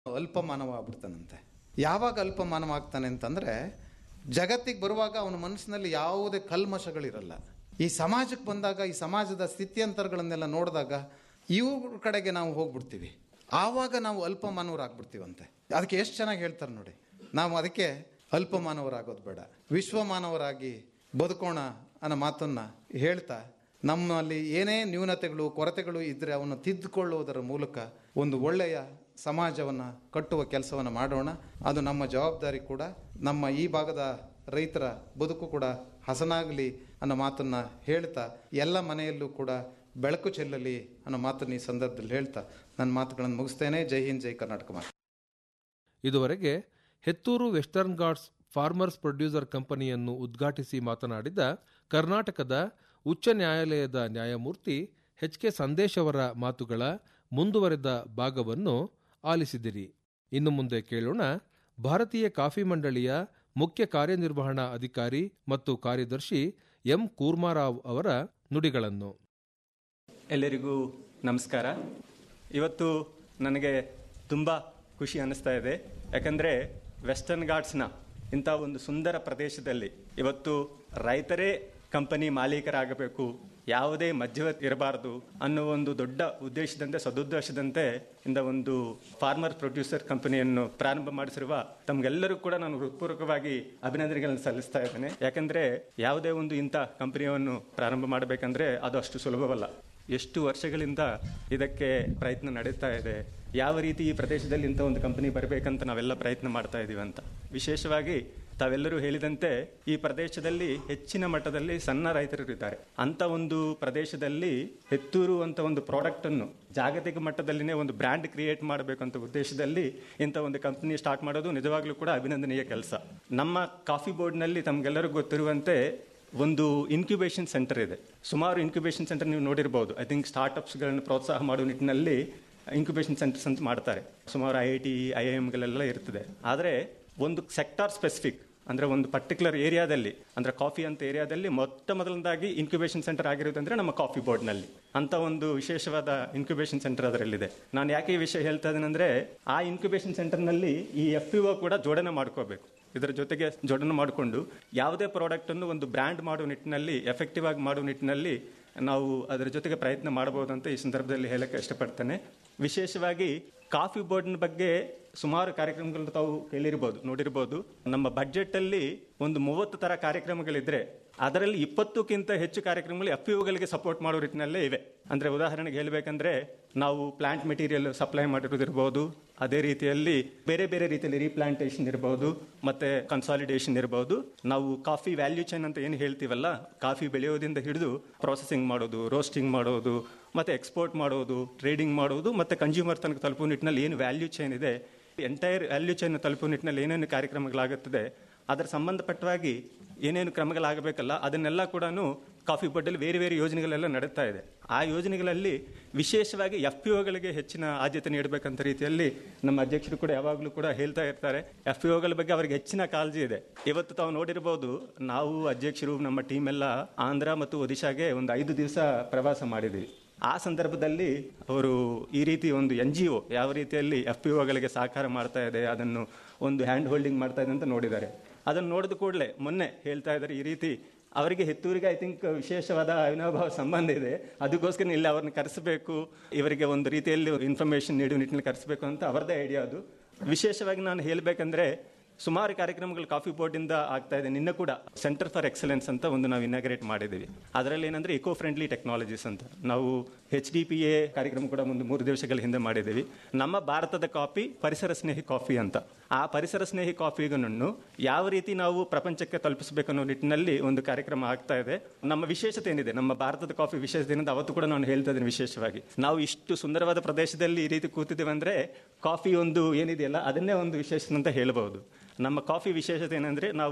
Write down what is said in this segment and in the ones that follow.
ಅಲ್ಪ ಮಾನವ ಆಗ್ಬಿಡ್ತಾನಂತೆ ಯಾವಾಗ ಅಲ್ಪ ಮಾನವ ಆಗ್ತಾನೆ ಅಂತಂದ್ರೆ ಜಗತ್ತಿಗೆ ಬರುವಾಗ ಅವನ ಮನಸ್ಸಿನಲ್ಲಿ ಯಾವುದೇ ಕಲ್ಮಶಗಳಿರಲ್ಲ ಈ ಸಮಾಜಕ್ಕೆ ಬಂದಾಗ ಈ ಸಮಾಜದ ಸ್ಥಿತ್ಯಂತರಗಳನ್ನೆಲ್ಲ ನೋಡಿದಾಗ ಇವ್ರ ಕಡೆಗೆ ನಾವು ಹೋಗ್ಬಿಡ್ತೀವಿ ಆವಾಗ ನಾವು ಅಲ್ಪ ಮಾನವರಾಗ್ಬಿಡ್ತೀವಂತೆ ಅದಕ್ಕೆ ಎಷ್ಟು ಚೆನ್ನಾಗಿ ಹೇಳ್ತಾರೆ ನೋಡಿ ನಾವು ಅದಕ್ಕೆ ಅಲ್ಪ ಮಾನವರಾಗೋದು ಬೇಡ ವಿಶ್ವ ಮಾನವರಾಗಿ ಬದುಕೋಣ ಅನ್ನೋ ಮಾತನ್ನ ಹೇಳ್ತಾ ನಮ್ಮಲ್ಲಿ ಏನೇ ನ್ಯೂನತೆಗಳು ಕೊರತೆಗಳು ಇದ್ದರೆ ಅವನ್ನು ತಿದ್ದುಕೊಳ್ಳುವುದರ ಮೂಲಕ ಒಂದು ಒಳ್ಳೆಯ ಸಮಾಜವನ್ನು ಕಟ್ಟುವ ಕೆಲಸವನ್ನು ಮಾಡೋಣ ಅದು ನಮ್ಮ ಜವಾಬ್ದಾರಿ ಕೂಡ ನಮ್ಮ ಈ ಭಾಗದ ರೈತರ ಬದುಕು ಕೂಡ ಹಸನಾಗಲಿ ಅನ್ನೋ ಮಾತನ್ನ ಹೇಳ್ತಾ ಎಲ್ಲ ಮನೆಯಲ್ಲೂ ಕೂಡ ಬೆಳಕು ಚೆಲ್ಲಲಿ ಅನ್ನೋ ಮಾತನ್ನು ಈ ಸಂದರ್ಭದಲ್ಲಿ ಹೇಳ್ತಾ ನನ್ನ ಮಾತುಗಳನ್ನು ಮುಗಿಸ್ತೇನೆ ಜೈ ಹಿಂದ್ ಜೈ ಕರ್ನಾಟಕ ಮಾತು ಇದುವರೆಗೆ Hettur western ghats farmers producer ಕಂಪನಿಯನ್ನು ಉದ್ಘಾಟಿಸಿ ಮಾತನಾಡಿದ ಕರ್ನಾಟಕದ ಉಚ್ಚ ನ್ಯಾಯಾಲಯದ ನ್ಯಾಯಮೂರ್ತಿ ಎಚ್ ಕೆ ಸಂದೇಶ್ ಅವರ ಮಾತುಗಳ ಮುಂದುವರೆದ ಭಾಗವನ್ನು ಆಲಿಸಿದಿರಿ ಇನ್ನು ಮುಂದೆ ಕೇಳೋಣ ಭಾರತೀಯ ಕಾಫಿ ಮಂಡಳಿಯ ಮುಖ್ಯ ಕಾರ್ಯನಿರ್ವಹಣಾ ಅಧಿಕಾರಿ ಮತ್ತು ಕಾರ್ಯದರ್ಶಿ ಎಂ ಕೂರ್ಮಾರಾವ್ ಅವರ ನುಡಿಗಳನ್ನು ಎಲ್ಲರಿಗೂ ನಮಸ್ಕಾರ ಇವತ್ತು ನನಗೆ ತುಂಬ ಖುಷಿ ಅನ್ನಿಸ್ತಾ ಇದೆ ಯಾಕಂದರೆ ವೆಸ್ಟರ್ನ್ ಘಾಟ್ಸ್ನ ಇಂಥ ಒಂದು ಸುಂದರ ಪ್ರದೇಶದಲ್ಲಿ ಇವತ್ತು ರೈತರೇ ಕಂಪನಿ ಮಾಲೀಕರಾಗಬೇಕು ಯಾವುದೇ ಮಧ್ಯವರ್ತಿ ಇರಬಾರದು ಅನ್ನೋ ಒಂದು ದೊಡ್ಡ ಉದ್ದೇಶದಂತೆ ಸದುದ್ದೇಶದಂತೆ ಇಂದ ಒಂದು ಫಾರ್ಮರ್ ಪ್ರೊಡ್ಯೂಸರ್ ಕಂಪನಿಯನ್ನು ಪ್ರಾರಂಭ ಮಾಡಿಸಿರುವ ತಮ್ಗೆಲ್ಲರೂ ಕೂಡ ನಾನು ಹೃತ್ಪೂರ್ವಕವಾಗಿ ಅಭಿನಂದನೆಗಳನ್ನು ಸಲ್ಲಿಸ್ತಾ ಇದ್ದೇನೆ ಯಾಕಂದ್ರೆ ಯಾವುದೇ ಒಂದು ಇಂಥ ಕಂಪನಿಯನ್ನು ಪ್ರಾರಂಭ ಮಾಡಬೇಕಂದ್ರೆ ಅದು ಅಷ್ಟು ಸುಲಭವಲ್ಲ ಎಷ್ಟು ವರ್ಷಗಳಿಂದ ಇದಕ್ಕೆ ಪ್ರಯತ್ನ ನಡೀತಾ ಇದೆ ಯಾವ ರೀತಿ ಈ ಪ್ರದೇಶದಲ್ಲಿ ಇಂಥ ಒಂದು ಕಂಪನಿ ಬರಬೇಕಂತ ನಾವೆಲ್ಲ ಪ್ರಯತ್ನ ಮಾಡ್ತಾ ಇದೀವಿ ಅಂತ ವಿಶೇಷವಾಗಿ ತಾವೆಲ್ಲರೂ ಹೇಳಿದಂತೆ ಈ ಪ್ರದೇಶದಲ್ಲಿ ಹೆಚ್ಚಿನ ಮಟ್ಟದಲ್ಲಿ ಸಣ್ಣ ರೈತರು ಇದ್ದಾರೆ ಅಂತ ಒಂದು ಪ್ರದೇಶದಲ್ಲಿ ಹೆತ್ತೂರು ಅಂತ ಒಂದು ಪ್ರಾಡಕ್ಟ್ ಅನ್ನು ಜಾಗತಿಕ ಮಟ್ಟದಲ್ಲಿನೇ ಒಂದು ಬ್ರ್ಯಾಂಡ್ ಕ್ರಿಯೇಟ್ ಮಾಡಬೇಕು ಅಂತ ಉದ್ದೇಶದಲ್ಲಿ ಇಂಥ ಒಂದು ಕಂಪನಿ ಸ್ಟಾರ್ಟ್ ಮಾಡೋದು ನಿಜವಾಗ್ಲೂ ಕೂಡ ಅಭಿನಂದನೀಯ ಕೆಲಸ ನಮ್ಮ ಕಾಫಿ ಬೋರ್ಡ್ನಲ್ಲಿ ತಮ್ಗೆಲ್ಲರಿಗೂ ಗೊತ್ತಿರುವಂತೆ ಒಂದು ಇನ್ಕ್ಯುಬೇಷನ್ ಸೆಂಟರ್ ಇದೆ ಸುಮಾರು ಇನ್ಕ್ಯುಬೇಷನ್ ಸೆಂಟರ್ ನೀವು ನೋಡಿರ್ಬೋದು ಐ ಥಿಂಕ್ ಸ್ಟಾರ್ಟ್ಅಪ್ಸ್ಗಳನ್ನು ಪ್ರೋತ್ಸಾಹ ಮಾಡುವ ನಿಟ್ಟಿನಲ್ಲಿ ಇನ್ಕ್ಯುಬೇಷನ್ ಸೆಂಟರ್ಸ್ ಅಂತ ಮಾಡ್ತಾರೆ ಸುಮಾರು I I T I I ಎಮ್ಗಳೆಲ್ಲ ಇರ್ತದೆ ಆದರೆ ಒಂದು ಸೆಕ್ಟಾರ್ ಸ್ಪೆಸಿಫಿಕ್ ಅಂದ್ರೆ ಒಂದು ಪರ್ಟಿಕ್ಯುಲರ್ ಏರಿಯಾದಲ್ಲಿ ಅಂದ್ರೆ ಕಾಫಿ ಅಂತ ಏರಿಯಾದಲ್ಲಿ ಮೊಟ್ಟ ಮೊದಲನೇದಾಗಿ ಇನ್ಕ್ಯುಬೇಷನ್ ಸೆಂಟರ್ ಆಗಿರೋದಂದ್ರೆ ನಮ್ಮ ಕಾಫಿ ಬೋರ್ಡ್ನಲ್ಲಿ ಅಂತ ಒಂದು ವಿಶೇಷವಾದ ಇನ್ಕ್ಯುಬೇಷನ್ ಸೆಂಟರ್ ಅದರಲ್ಲಿದೆ ನಾನು ಯಾಕೆ ಈ ವಿಷಯ ಹೇಳ್ತಾ ಇದ್ದೇನೆಂದ್ರೆ ಆ ಇನ್ಕ್ಯುಬೇಷನ್ ಸೆಂಟರ್ನಲ್ಲಿ ಈ ಎಫ್ ಯು ಕೂಡ ಜೋಡಣೆ ಮಾಡ್ಕೋಬೇಕು ಇದರ ಜೊತೆಗೆ ಜೋಡಣೆ ಮಾಡಿಕೊಂಡು ಯಾವುದೇ ಪ್ರಾಡಕ್ಟ್ ಅನ್ನು ಒಂದು ಬ್ರ್ಯಾಂಡ್ ಮಾಡುವ ನಿಟ್ಟಿನಲ್ಲಿ ಎಫೆಕ್ಟಿವ್ ಆಗಿ ಮಾಡುವ ನಿಟ್ಟಿನಲ್ಲಿ ನಾವು ಅದರ ಜೊತೆಗೆ ಪ್ರಯತ್ನ ಮಾಡಬಹುದು ಅಂತ ಈ ಸಂದರ್ಭದಲ್ಲಿ ಹೇಳಕ್ಕೆ ಇಷ್ಟಪಡ್ತೇನೆ ವಿಶೇಷವಾಗಿ ಕಾಫಿ ಬೋರ್ಡ್ನ ಬಗ್ಗೆ ಸುಮಾರು ಕಾರ್ಯಕ್ರಮಗಳನ್ನು ತಾವು ಕೇಳಿರ್ಬೋದು ನೋಡಿರ್ಬೋದು ನಮ್ಮ ಬಡ್ಜೆಟ್ ಅಲ್ಲಿ ಒಂದು ಮೂವತ್ತು ತರ ಕಾರ್ಯಕ್ರಮಗಳಿದ್ರೆ ಅದರಲ್ಲಿ ಇಪ್ಪತ್ತಕ್ಕಿಂತ ಹೆಚ್ಚು ಕಾರ್ಯಕ್ರಮಗಳು ಎಫ್ ಯುಗಳಿಗೆ ಸಪೋರ್ಟ್ ಮಾಡೋ ರೀತಿನಲ್ಲೇ ಇವೆ ಅಂದ್ರೆ ಉದಾಹರಣೆಗೆ ಹೇಳಬೇಕಂದ್ರೆ ನಾವು ಪ್ಲಾಂಟ್ ಮೆಟೀರಿಯಲ್ ಸಪ್ಲೈ ಮಾಡಿರೋದಿರ್ಬೋದು ಅದೇ ರೀತಿಯಲ್ಲಿ ಬೇರೆ ಬೇರೆ ರೀತಿಯಲ್ಲಿ ರೀಪ್ಲಾಂಟೇಶನ್ ಇರಬಹುದು ಮತ್ತೆ ಕನ್ಸಾಲಿಡೇಷನ್ ಇರಬಹುದು ನಾವು ಕಾಫಿ ವ್ಯಾಲ್ಯೂ ಚೈನ್ ಅಂತ ಏನು ಹೇಳ್ತೀವಲ್ಲ ಕಾಫಿ ಬೆಳೆಯೋದ್ರಿಂದ ಹಿಡಿದು ಪ್ರೊಸೆಸಿಂಗ್ ಮಾಡೋದು ರೋಸ್ಟಿಂಗ್ ಮಾಡೋದು ಮತ್ತೆ ಎಕ್ಸ್ಪೋರ್ಟ್ ಮಾಡೋದು ಟ್ರೇಡಿಂಗ್ ಮಾಡೋದು ಮತ್ತೆ ಕನ್ಸ್ಯೂಮರ್ ತನಕ ತಲುಪುವ ನಿಟ್ಟಿನಲ್ಲಿ ಏನು ವ್ಯಾಲ್ಯೂ ಚೈನ್ ಇದೆ ಎಂಟೈರ್ ವ್ಯಾಲ್ಯೂ ಚೈನ್ ತಲುಪುವ ನಿಟ್ಟಿನಲ್ಲಿ ಏನೇನು ಕಾರ್ಯಕ್ರಮಗಳಾಗುತ್ತದೆ ಅದರ ಸಂಬಂಧಪಟ್ಟವಾಗಿ ಏನೇನು ಕ್ರಮಗಳಾಗಬೇಕಲ್ಲ ಅದನ್ನೆಲ್ಲ ಕೂಡ ಕಾಫಿ ಬೋರ್ಡಲ್ಲಿ ಬೇರೆ ಬೇರೆ ಯೋಜನೆಗಳೆಲ್ಲ ನಡೀತಾ ಇದೆ ಆ ಯೋಜನೆಗಳಲ್ಲಿ ವಿಶೇಷವಾಗಿ ಎಫ್ ಪಿ ಒಗಳಿಗೆ ಹೆಚ್ಚಿನ ಆದ್ಯತೆ ನೀಡಬೇಕಂತ ರೀತಿಯಲ್ಲಿ ನಮ್ಮ ಅಧ್ಯಕ್ಷರು ಕೂಡ ಯಾವಾಗಲೂ ಕೂಡ ಹೇಳ್ತಾ ಇರ್ತಾರೆ ಎಫ್ ಪಿ ಒಗಳ ಬಗ್ಗೆ ಅವರಿಗೆ ಹೆಚ್ಚಿನ ಕಾಳಜಿ ಇದೆ ಇವತ್ತು ತಾವು ನೋಡಿರಬಹುದು ನಾವು ಅಧ್ಯಕ್ಷರು ನಮ್ಮ ಟೀಮ್ ಎಲ್ಲ ಆಂಧ್ರ ಮತ್ತು ಒಡಿಶಾಗೆ ಒಂದು ಐದು ದಿವಸ ಪ್ರವಾಸ ಮಾಡಿದ್ವಿ ಆ ಸಂದರ್ಭದಲ್ಲಿ ಅವರು ಈ ರೀತಿ ಒಂದು ಎನ್ ಜಿ ಒ ಯಾವ ರೀತಿಯಲ್ಲಿ ಎಫ್ ಪಿ ಒಗಳಿಗೆ ಸಹಕಾರ ಮಾಡ್ತಾ ಇದೆ ಅದನ್ನು ಒಂದು ಹ್ಯಾಂಡ್ ಹೋಲ್ಡಿಂಗ್ ಮಾಡ್ತಾ ಇದೆ ಅಂತ ನೋಡಿದ್ದಾರೆ ಅದನ್ನು ನೋಡಿದ ಕೂಡಲೇ ಮೊನ್ನೆ ಹೇಳ್ತಾ ಇದ್ದಾರೆ ಈ ರೀತಿ ಅವರಿಗೆ ಹೆತ್ತೂರಿಗೆ ಐ ಥಿಂಕ್ ವಿಶೇಷವಾದ ಅವಿನಾಭಾವ ಸಂಬಂಧ ಇದೆ ಅದಕ್ಕೋಸ್ಕರ ಇಲ್ಲಿ ಅವ್ರನ್ನ ಕರೆಸಬೇಕು ಇವರಿಗೆ ಒಂದು ರೀತಿಯಲ್ಲಿ ಇನ್ಫಾರ್ಮೇಶನ್ ನೀಡುವ ನಿಟ್ಟಿನಲ್ಲಿ ಕರೆಸಬೇಕು ಅಂತ ಅವರದೇ ಐಡಿಯಾ ಅದು ವಿಶೇಷವಾಗಿ ನಾನು ಹೇಳಬೇಕಂದ್ರೆ ಸುಮಾರು ಕಾರ್ಯಕ್ರಮಗಳು ಕಾಫಿ ಬೋರ್ಡ್ ಇಂದ ಆಗ್ತಾ ಇದೆ ನಿನ್ನ ಕೂಡ ಸೆಂಟರ್ ಫಾರ್ ಎಕ್ಸಲೆನ್ಸ್ ಅಂತ ಒಂದು ನಾವು ಇನಾಗ್ರೇಟ್ ಮಾಡಿದ್ದೀವಿ ಅದರಲ್ಲಿ ಏನಂದ್ರೆ ಇಕೋ ಫ್ರೆಂಡ್ಲಿ ಟೆಕ್ನಾಲಜೀಸ್ ಅಂತ ನಾವು ಎಚ್ ಡಿ ಪಿ ಎ ಕಾರ್ಯಕ್ರಮ ಕೂಡ ಒಂದು ಮೂರು ದಿವಸಗಳ ಹಿಂದೆ ಮಾಡಿದ್ದೀವಿ ನಮ್ಮ ಭಾರತದ ಕಾಫಿ ಪರಿಸರ ಸ್ನೇಹಿ ಕಾಫಿ ಅಂತ ಆ ಪರಿಸರ ಸ್ನೇಹಿ ಕಾಫಿಗಳನ್ನು ಯಾವ ರೀತಿ ನಾವು ಪ್ರಪಂಚಕ್ಕೆ ತಲುಪಿಸಬೇಕು ಅನ್ನೋ ನಿಟ್ಟಿನಲ್ಲಿ ಒಂದು ಕಾರ್ಯಕ್ರಮ ಆಗ್ತಾ ಇದೆ ನಮ್ಮ ವಿಶೇಷತೆ ಏನಿದೆ ನಮ್ಮ ಭಾರತದ ಕಾಫಿ ವಿಶೇಷತೆ ಏನಿದೆ ಅವತ್ತು ಕೂಡ ನಾನು ಹೇಳ್ತಾ ಇದ್ದೀನಿ ವಿಶೇಷವಾಗಿ ನಾವು ಇಷ್ಟು ಸುಂದರವಾದ ಪ್ರದೇಶದಲ್ಲಿ ಈ ರೀತಿ ಕೂತಿದ್ದೇವೆ ಅಂದ್ರೆ ಕಾಫಿ ಒಂದು ಏನಿದೆಯಲ್ಲ ಅದನ್ನೇ ಒಂದು ವಿಶೇಷತೆ ಅಂತ ಹೇಳಬಹುದು ನಮ್ಮ ಕಾಫಿ ವಿಶೇಷತೆ ಏನಂದ್ರೆ ನಾವು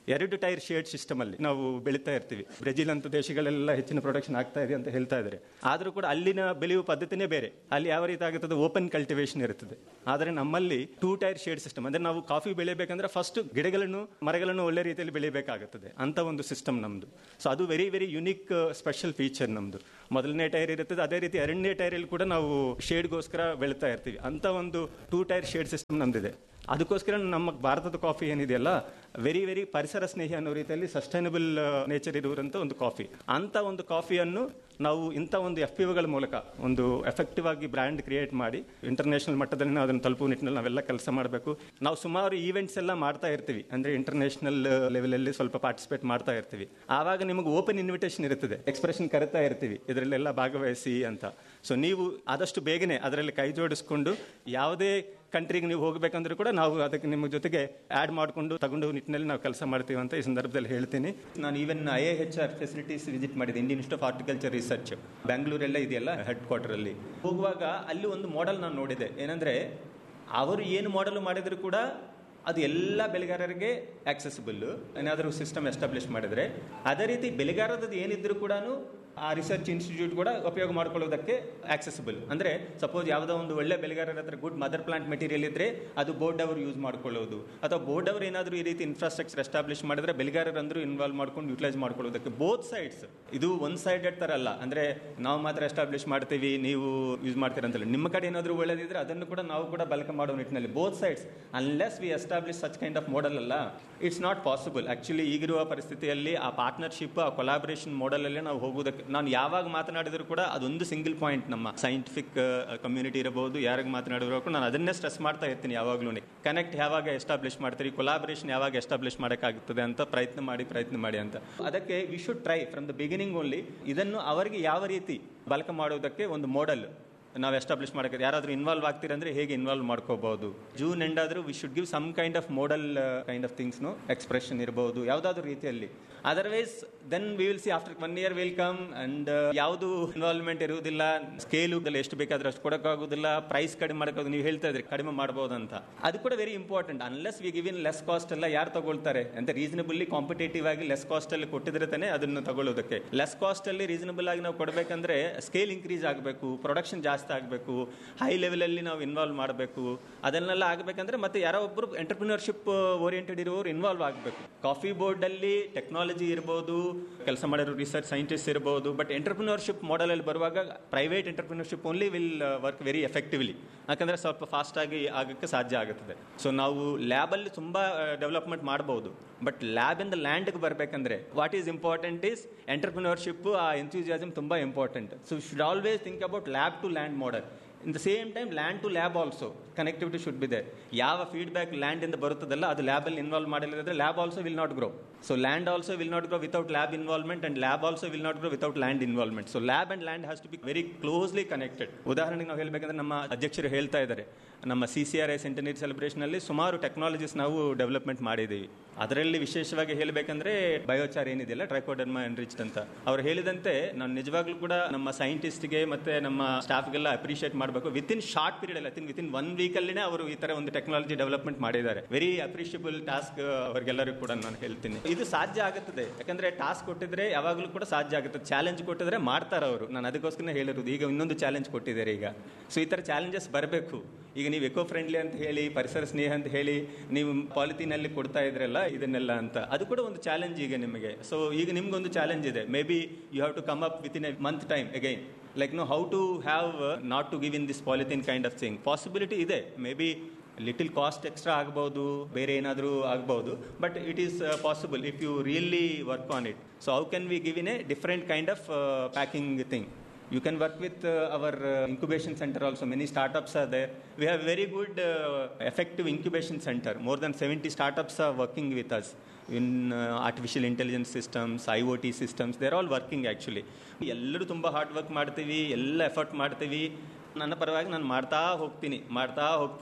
ಎರಡು ಟೈರ್ ಶೇಡ್ ಸಿಸ್ಟಮ್ ಅಲ್ಲಿ ನಾವು ಬೆಳೀತಾ ಇರ್ತೀವಿ ಬ್ರೆಜಿಲ್ ಅಂತ ದೇಶಗಳೆಲ್ಲ ಹೆಚ್ಚಿನ ಪ್ರೊಡಕ್ಷನ್ ಆಗ್ತಾ ಇದೆ ಅಂತ ಹೇಳ್ತಾ ಇದ್ದಾರೆ ಆದರೂ ಕೂಡ ಅಲ್ಲಿನ ಬೆಳೆಯುವ ಪದ್ಧತಿನೇ ಬೇರೆ ಅಲ್ಲಿ ಯಾವ ರೀತಿ ಆಗುತ್ತದೆ ಓಪನ್ ಕಲ್ಟಿವೇಶನ್ ಇರುತ್ತದೆ ಆದರೆ ನಮ್ಮಲ್ಲಿ ಟೂ ಟೈರ್ ಶೇಡ್ ಸಿಸ್ಟಮ್ ಅಂದ್ರೆ ನಾವು ಕಾಫಿ ಬೆಳಿಬೇಕಂದ್ರೆ ಫಸ್ಟ್ ಗಿಡಗಳನ್ನು ಮರಗಳನ್ನು ಒಳ್ಳೆ ರೀತಿಯಲ್ಲಿ ಬೆಳಿಬೇಕಾಗುತ್ತದೆ ಅಂತ ಒಂದು ಸಿಸ್ಟಮ್ ನಮ್ದು ಸೊ ಅದು very very unique special feature ನಮ್ದು ಮೊದಲನೇ ಟೈರ್ ಇರುತ್ತದೆ ಅದೇ ರೀತಿ ಎರಡನೇ ಟೈರಲ್ಲಿ ಕೂಡ ನಾವು ಶೇಡ್ಗೋಸ್ಕರ ಬೆಳೀತಾ ಇರ್ತೀವಿ ಅಂತ ಒಂದು ಟೂ ಟೈರ್ ಶೇಡ್ ಸಿಸ್ಟಮ್ ನಮ್ದಿದೆ ಅದಕ್ಕೋಸ್ಕರ ನಮ್ಮ ಭಾರತದ ಕಾಫಿ ಏನಿದೆಯಲ್ಲ ವೆರಿ ವೆರಿ ಪರಿಸರ ಸ್ನೇಹಿ ಅನ್ನೋ ರೀತಿಯಲ್ಲಿ ಸಸ್ಟೈನಬಲ್ ನೇಚರ್ ಇರುವಂಥ ಒಂದು ಕಾಫಿ ಅಂತ ಒಂದು ಕಾಫಿಯನ್ನು ನಾವು ಇಂಥ ಒಂದು ಎಫ್ ಪಿ ಒಗಳ ಮೂಲಕ ಒಂದು ಎಫೆಕ್ಟಿವ್ ಆಗಿ ಬ್ರ್ಯಾಂಡ್ ಕ್ರಿಯೇಟ್ ಮಾಡಿ ಇಂಟರ್ನ್ಯಾಷನಲ್ ಮಟ್ಟದಲ್ಲಿ ನಾವು ಅದನ್ನು ತಲುಪುವ ನಿಟ್ಟಿನಲ್ಲಿ ನಾವೆಲ್ಲ ಕೆಲಸ ಮಾಡಬೇಕು ನಾವು ಸುಮಾರು ಈವೆಂಟ್ಸ್ ಎಲ್ಲ ಮಾಡ್ತಾ ಇರ್ತೀವಿ ಅಂದರೆ ಇಂಟರ್ನ್ಯಾಷನಲ್ ಲೆವೆಲಲ್ಲಿ ಸ್ವಲ್ಪ ಪಾರ್ಟಿಸಿಪೇಟ್ ಮಾಡ್ತಾ ಇರ್ತೀವಿ ಆವಾಗ ನಿಮಗೆ ಓಪನ್ ಇನ್ವಿಟೇಷನ್ ಇರುತ್ತದೆ ಎಕ್ಸ್ಪ್ರೆಷನ್ ಕರಿತಾ ಇರ್ತೀವಿ ಇದರಲ್ಲೆಲ್ಲ ಭಾಗವಹಿಸಿ ಅಂತ ಸೊ ನೀವು ಆದಷ್ಟು ಬೇಗನೆ ಅದರಲ್ಲಿ ಕೈ ಜೋಡಿಸ್ಕೊಂಡು ಯಾವುದೇ ಕಂಟ್ರಿಗೆ ನೀವು ಹೋಗಬೇಕಂದ್ರೂ ಕೂಡ ನಾವು ಅದಕ್ಕೆ ನಿಮ್ಮ ಜೊತೆಗೆ ಆ್ಯಡ್ ಮಾಡಿಕೊಂಡು ತಗೊಂಡು ನಿಟ್ಟಿನಲ್ಲಿ ನಾವು ಕೆಲಸ ಮಾಡ್ತೀವಿ ಅಂತ ಈ ಸಂದರ್ಭದಲ್ಲಿ ಹೇಳ್ತೀನಿ ನಾನು even I A H R facilities visit ಮಾಡಿದೆ Indian institute of horticulture research ಬೆಂಗಳೂರೆಲ್ಲ ಇದೆಯಲ್ಲ ಹೆಡ್ ಕ್ವಾರ್ಟರ್ ಅಲ್ಲಿ ಹೋಗುವಾಗ ಅಲ್ಲಿ ಒಂದು ಮಾಡೆಲ್ ನಾನು ನೋಡಿದೆ ಏನಂದ್ರೆ ಅವರು ಏನು ಮಾಡೆಲ್ ಮಾಡಿದ್ರು ಕೂಡ ಅದು ಎಲ್ಲ ಬೆಳೆಗಾರರಿಗೆ ಆಕ್ಸೆಸಿಬಲ್ ಏನಾದರೂ ಸಿಸ್ಟಮ್ ಎಸ್ಟಾಬ್ಲಿಷ್ ಮಾಡಿದ್ರೆ ಅದೇ ರೀತಿ ಬೆಳೆಗಾರದ್ದು ಏನಿದ್ರು ಕೂಡ ಆ ರಿಸರ್ಚ್ ಇನ್ಸ್ಟಿಟ್ಯೂಟ್ ಕೂಡ ಉಪಯೋಗ ಮಾಡ್ಕೊಳ್ಳೋದಕ್ಕೆ ಆಕ್ಸೆಸಿಬಲ್ ಅಂದ್ರೆ ಸಪೋಸ್ ಯಾವುದೋ ಒಂದು ಒಳ್ಳೆ ಬೆಳೆಗಾರರ ಹತ್ರ ಗುಡ್ ಮದರ್ ಪ್ಲಾಂಟ್ ಮೆಟೀರಿಯಲ್ ಇದ್ರೆ ಅದು ಬೋರ್ಡ್ ಅವರು ಯೂಸ್ ಮಾಡ್ಕೊಳ್ಳೋದು ಅಥವಾ ಬೋರ್ಡ್ ಅವರು ಏನಾದರೂ ಈ ರೀತಿ ಇನ್ಫ್ರಾಸ್ಟ್ರಕ್ಚರ್ ಎಸ್ಟಾಬ್ಲಿಷ್ ಮಾಡಿದ್ರೆ ಬೆಳೆಗಾರರಂದ್ರು ಇನ್ವಾಲ್ವ್ ಮಾಡ್ಕೊಂಡು ಯೂಟಿಲೈಸ್ ಮಾಡ್ಕೊಳ್ಳೋದಕ್ಕೆ ಬೋತ್ ಸೈಡ್ಸ್ ಇದು ಒನ್ ಸೈಡೆಡ್ ತರ ಅಲ್ಲ ಅಂದ್ರೆ ನಾವು ಮಾತ್ರ ಎಸ್ಟಾಬ್ಲಿಷ್ ಮಾಡ್ತೀವಿ ನೀವು ಯೂಸ್ ಮಾಡ್ತೀರ ಅಂತಲ್ಲ ನಿಮ್ಮ ಕಡೆ ಏನಾದರೂ ಒಳ್ಳೇದಿದ್ರೆ ಅದನ್ನು ಕೂಡ ನಾವು ಕೂಡ ಬಳಕೆ ಮಾಡೋ ನಿಟ್ಟಿನಲ್ಲಿ both sides unless we establish such kind of model ಅಲ್ಲ ಇಟ್ಸ್ ನಾಟ್ ಪಾಸಿಬಲ್ ಆಕ್ಚುಲಿ ಈಗಿರುವ ಪರಿಸ್ಥಿತಿಯಲ್ಲಿ ಆ ಪಾರ್ಟ್ನರ್ಶಿಪ್ ಆ ಕೊಲಾಬರೇಷನ್ ಮಾಡೆಲ್ ಅಲ್ಲೇ ನಾವು ಹೋಗೋದಕ್ಕೆ ನಾನು ಯಾವಾಗ ಮಾತನಾಡಿದ್ರು ಕೂಡ ಅದೊಂದು ಸಿಂಗಲ್ ಪಾಯಿಂಟ್ ನಮ್ಮ ಸೈಂಟಿಫಿಕ್ ಕಮ್ಯುನಿಟಿ ಇರಬಹುದು ಯಾರಿಗೆ ಮಾತನಾಡಿದ್ರು ಕೂಡ ನಾನು ಅದನ್ನೇ ಸ್ಟ್ರೆಸ್ ಮಾಡ್ತಾ ಇರ್ತೀನಿ ಯಾವಾಗಲೂ ಕನೆಕ್ಟ್ ಯಾವಾಗ ಎಸ್ಟಾಬ್ಲಿಷ್ ಮಾಡ್ತೀರಿ ಕೊಲಾಬರೇಷನ್ ಯಾವಾಗ ಎಸ್ಟಾಬ್ಲಿಷ್ ಮಾಡೋಕ್ಕಾಗುತ್ತದೆ ಅಂತ ಪ್ರಯತ್ನ ಮಾಡಿ ಪ್ರಯತ್ನ ಮಾಡಿ ಅಂತ ಅದಕ್ಕೆ we should try from the beginning only ಇದನ್ನು ಅವರಿಗೆ ಯಾವ ರೀತಿ ಬಳಕೆ ಮಾಡುವುದಕ್ಕೆ ಒಂದು ಮಾಡೆಲ್ ನಾವು ಎಸ್ಟಾಬ್ಲಿಷ್ ಮಾಡಕ್ಕೆ ಯಾರಾದ್ರೂ ಇನ್ವಾಲ್ವ್ ಆಗ್ತೀರಂದ್ರೆ ಹೇಗೆ ಇನ್ವಾಲ್ವ್ ಮಾಡ್ಕೋಬಹುದು ಜೂನ್ ಎಂಡ್ ಆದ್ರೂ we should give some kind of model kind of things expression ಇರಬಹುದು ಯಾವ್ದಾದ್ರು ರೀತಿಯಲ್ಲಿ otherwise then we will see after one year will come and ಯಾವುದು ಇನ್ವಾಲ್ವ್ಮೆಂಟ್ ಇರುವುದಿಲ್ಲ ಸ್ಕೇಲು ಎಷ್ಟು ಬೇಕಾದ್ರೆ ಅಷ್ಟು ಕೊಡೋಕ್ಕಾಗೋದಿಲ್ಲ ಪ್ರೈಸ್ ಕಡಿಮೆ ಮಾಡೋಕ್ಕಾಗ ನೀವು ಹೇಳ್ತಾ ಇದ್ರಿ ಕಡಿಮೆ ಮಾಡ್ಬೋದು ಅಂತ ಅದು ಕೂಡ very important unless we give in less cost ಎಲ್ಲ ಯಾರು ತಗೊಳ್ತಾರೆ ಅಂತ ರೀಸನಬಲಿ ಕಾಂಪಿಟೇಟಿವ್ ಆಗಿ ಲೆಸ್ ಕಾಸ್ಟ್ ಅಲ್ಲಿ ಕೊಟ್ಟಿದ್ರೆ ತಾನೇ ಅದನ್ನು ತಗೊಳ್ಳೋದಕ್ಕೆ ಲೆಸ್ ಕಾಸ್ಟ್ ಅಲ್ಲಿ ರೀಸನಬಲ್ ಆಗಿ ನಾವು ಕೊಡಬೇಕಂದ್ರೆ ಸ್ಕೇಲ್ ಇನ್ಕ್ರೀಸ್ ಆಗಬೇಕು ಪ್ರೊಡಕ್ಷನ್ ಜಾಸ್ತಿ ಆಗಬೇಕು ಹೈ ಲೆವೆಲ್ ಅಲ್ಲಿ ನಾವು ಇನ್ವಾಲ್ವ್ ಮಾಡಬೇಕು ಅದನ್ನೆಲ್ಲ ಆಗಬೇಕಂದ್ರೆ ಮತ್ತೆ ಯಾರೋ ಒಬ್ಬರು ಎಂಟರ್ಪ್ರಿನರ್ಶಿಪ್ ಓರಿಯೆಂಟೆಡ್ ಇರೋರು ಇನ್ವಾಲ್ವ್ ಆಗಬೇಕು ಕಾಫಿ ಬೋರ್ಡ್ ಅಲ್ಲಿ ಟೆಕ್ನಾಲಜಿ ಇರ್ಬೋದು ಕೆಲಸ ಮಾಡಿರೋ ರಿಸರ್ಚ್ ಸೈಂಟಿಸ್ಟ್ ಇರ್ಬೋದು ಬಟ್ ಎಂಟರ್ಪ್ರಿನರ್ಶಿಪ್ ಮಾಡೆಲ್ ಅಲ್ಲಿ ಬರುವಾಗ private entrepreneurship only will work very effectively ಯಾಕಂದ್ರೆ ಸ್ವಲ್ಪ ಫಾಸ್ಟ್ ಆಗಿ ಆಗಕ್ಕೆ ಸಾಧ್ಯ ಆಗುತ್ತದೆ ಸೊ ನಾವು ಲ್ಯಾಬ್ ಅಲ್ಲಿ ತುಂಬಾ ಡೆವಲಪ್ಮೆಂಟ್ ಮಾಡಬಹುದು ಬಟ್ ಲ್ಯಾಬ್ ಇಂದ ಲ್ಯಾಂಡ್ಗೆ ಬರಬೇಕಂದ್ರೆ what is important is entrepreneurship ಆ ಎಂಥ್ಯೂಸಿಯಾಸಮ್ ತುಂಬಾ important so should always think about lab to land model in the same time land to lab also connectivity should be there ಯಾವ feedback land ಇಂದ ಬರುತ್ತದಲ್ಲ ಅದು lab ಅಲ್ಲಿ involve ಮಾಡಿದ್ರೆ lab also will not grow so land also will not grow without lab involvement and lab also will not grow without land involvement so lab and land has to be very closely connected ಉದಾಹರಣೆಗೆ ನಾವು ಹೇಳಬೇಕಂದ್ರೆ ನಮ್ಮ ಅಧ್ಯಕ್ಷರು ಹೇಳ್ತಾ ಇದ್ದಾರೆ ನಮ್ಮ C C R I centenary celebration ಅಲ್ಲಿ ಸುಮಾರು ಟೆಕ್ನಾಲಜೀಸ್ ನಾವು ಡೆವಲಪ್ಮೆಂಟ್ ಮಾಡಿದ್ದೀವಿ ಅದರಲ್ಲಿ ವಿಶೇಷವಾಗಿ ಹೇಳಬೇಕಂದ್ರೆ ಬಯೋಚಾರ್ ಏನಿದೆಯಲ್ಲ ಟ್ರೈಕೋಡರ್ಮಾ ಎನ್ರಿಚ್ಡ್ ಅಂತ ಅವ್ರು ಹೇಳಿದಂತೆ ನಾನು ನಿಜವಾಗ್ಲೂ ಕೂಡ ನಮ್ಮ ಸೈಂಟಿಸ್ಟ್ಗೆ ಮತ್ತೆ ನಮ್ಮ ಸ್ಟಾಫ್ಗೆಲ್ಲ ಅಪ್ರಿಷಿಯೇಟ್ ಮಾಡಬೇಕು ವಿತ್ ಇನ್ ಶಾರ್ಟ್ ಪೀರಿಯಡ್ ಅಲ್ಲಿ ವಿತ್ ಇನ್ ಒನ್ ವೀಕ್ ಅಲ್ಲಿನೇ ಅವರು ಈ ತರ ಒಂದು ಟೆಕ್ನಾಲಜಿ ಡೆವಲಪ್ಮೆಂಟ್ ಮಾಡಿದ್ದಾರೆ ವೆರಿ ಅಪ್ರಿಷಿಯಬಲ್ ಟಾಸ್ಕ್ ಅವರಿಗೆಲ್ಲರಿಗೂ ಕೂಡ ನಾನು ಹೇಳ್ತೀನಿ ಇದು ಸಾಧ್ಯ ಆಗುತ್ತದೆ ಯಾಕಂದ್ರೆ ಟಾಸ್ಕ್ ಕೊಟ್ಟಿದ್ರೆ ಯಾವಾಗಲೂ ಕೂಡ ಸಾಧ್ಯ ಆಗುತ್ತೆ ಚಾಲೆಂಜ್ ಕೊಟ್ಟಿದ್ರೆ ಮಾಡ್ತಾರೆ ಅವರು ನಾನು ಅದಕ್ಕೋಸ್ಕರ ಹೇಳಿರೋದು ಈಗ ಇನ್ನೊಂದು ಚಾಲೆಂಜ್ ಕೊಟ್ಟಿದ್ದಾರೆ ಈಗ ಸೊ ಈ ತರ ಚಾಲೆಂಜಸ್ ಬರಬೇಕು ಈಗ ನೀವು ಎಕೋ ಫ್ರೆಂಡ್ಲಿ ಅಂತ ಹೇಳಿ ಪರಿಸರ ಸ್ನೇಹ ಅಂತ ಹೇಳಿ ನೀವು ಪಾಲಿಥೀನ್ ಅಲ್ಲಿ ಕೊಡ್ತಾ ಇದ್ರಲ್ಲ ಇದನ್ನೆಲ್ಲ ಅಂತ ಅದು ಕೂಡ ಒಂದು ಚಾಲೆಂಜ್ ಈಗ ನಿಮಗೆ ಸೊ ಈಗ ನಿಮ್ಗೊಂದು ಚಾಲೆಂಜ್ ಇದೆ maybe you have to come up within a month time again like no how to have not to give in this polythene kind of thing possibility ಇದೆ maybe little cost extra ಆಗ್ಬೋದು ಬೇರೆ ಏನಾದರೂ ಆಗ್ಬೋದು but it is possible if you really work on it so how can we give in a different kind of packing thing you can work with uh, our uh, incubation center also many startups are there we have very good uh, effective incubation center more than 70 startups are working with us in uh, artificial intelligence systems iot systems they're all working actually ಎಲ್ಲರೂ ತುಂಬ hard work ಮಾಡ್ತೀವಿ ಎಲ್ಲ effort ಮಾಡ್ತೀವಿ ನನ್ನ ಪರವಾಗಿ ನಾನು ಮಾಡ್ತಾ ಹೋಗ್ತೀನಿ ಮಾಡ್ತಾ ಹೋಗ್ತೀನಿ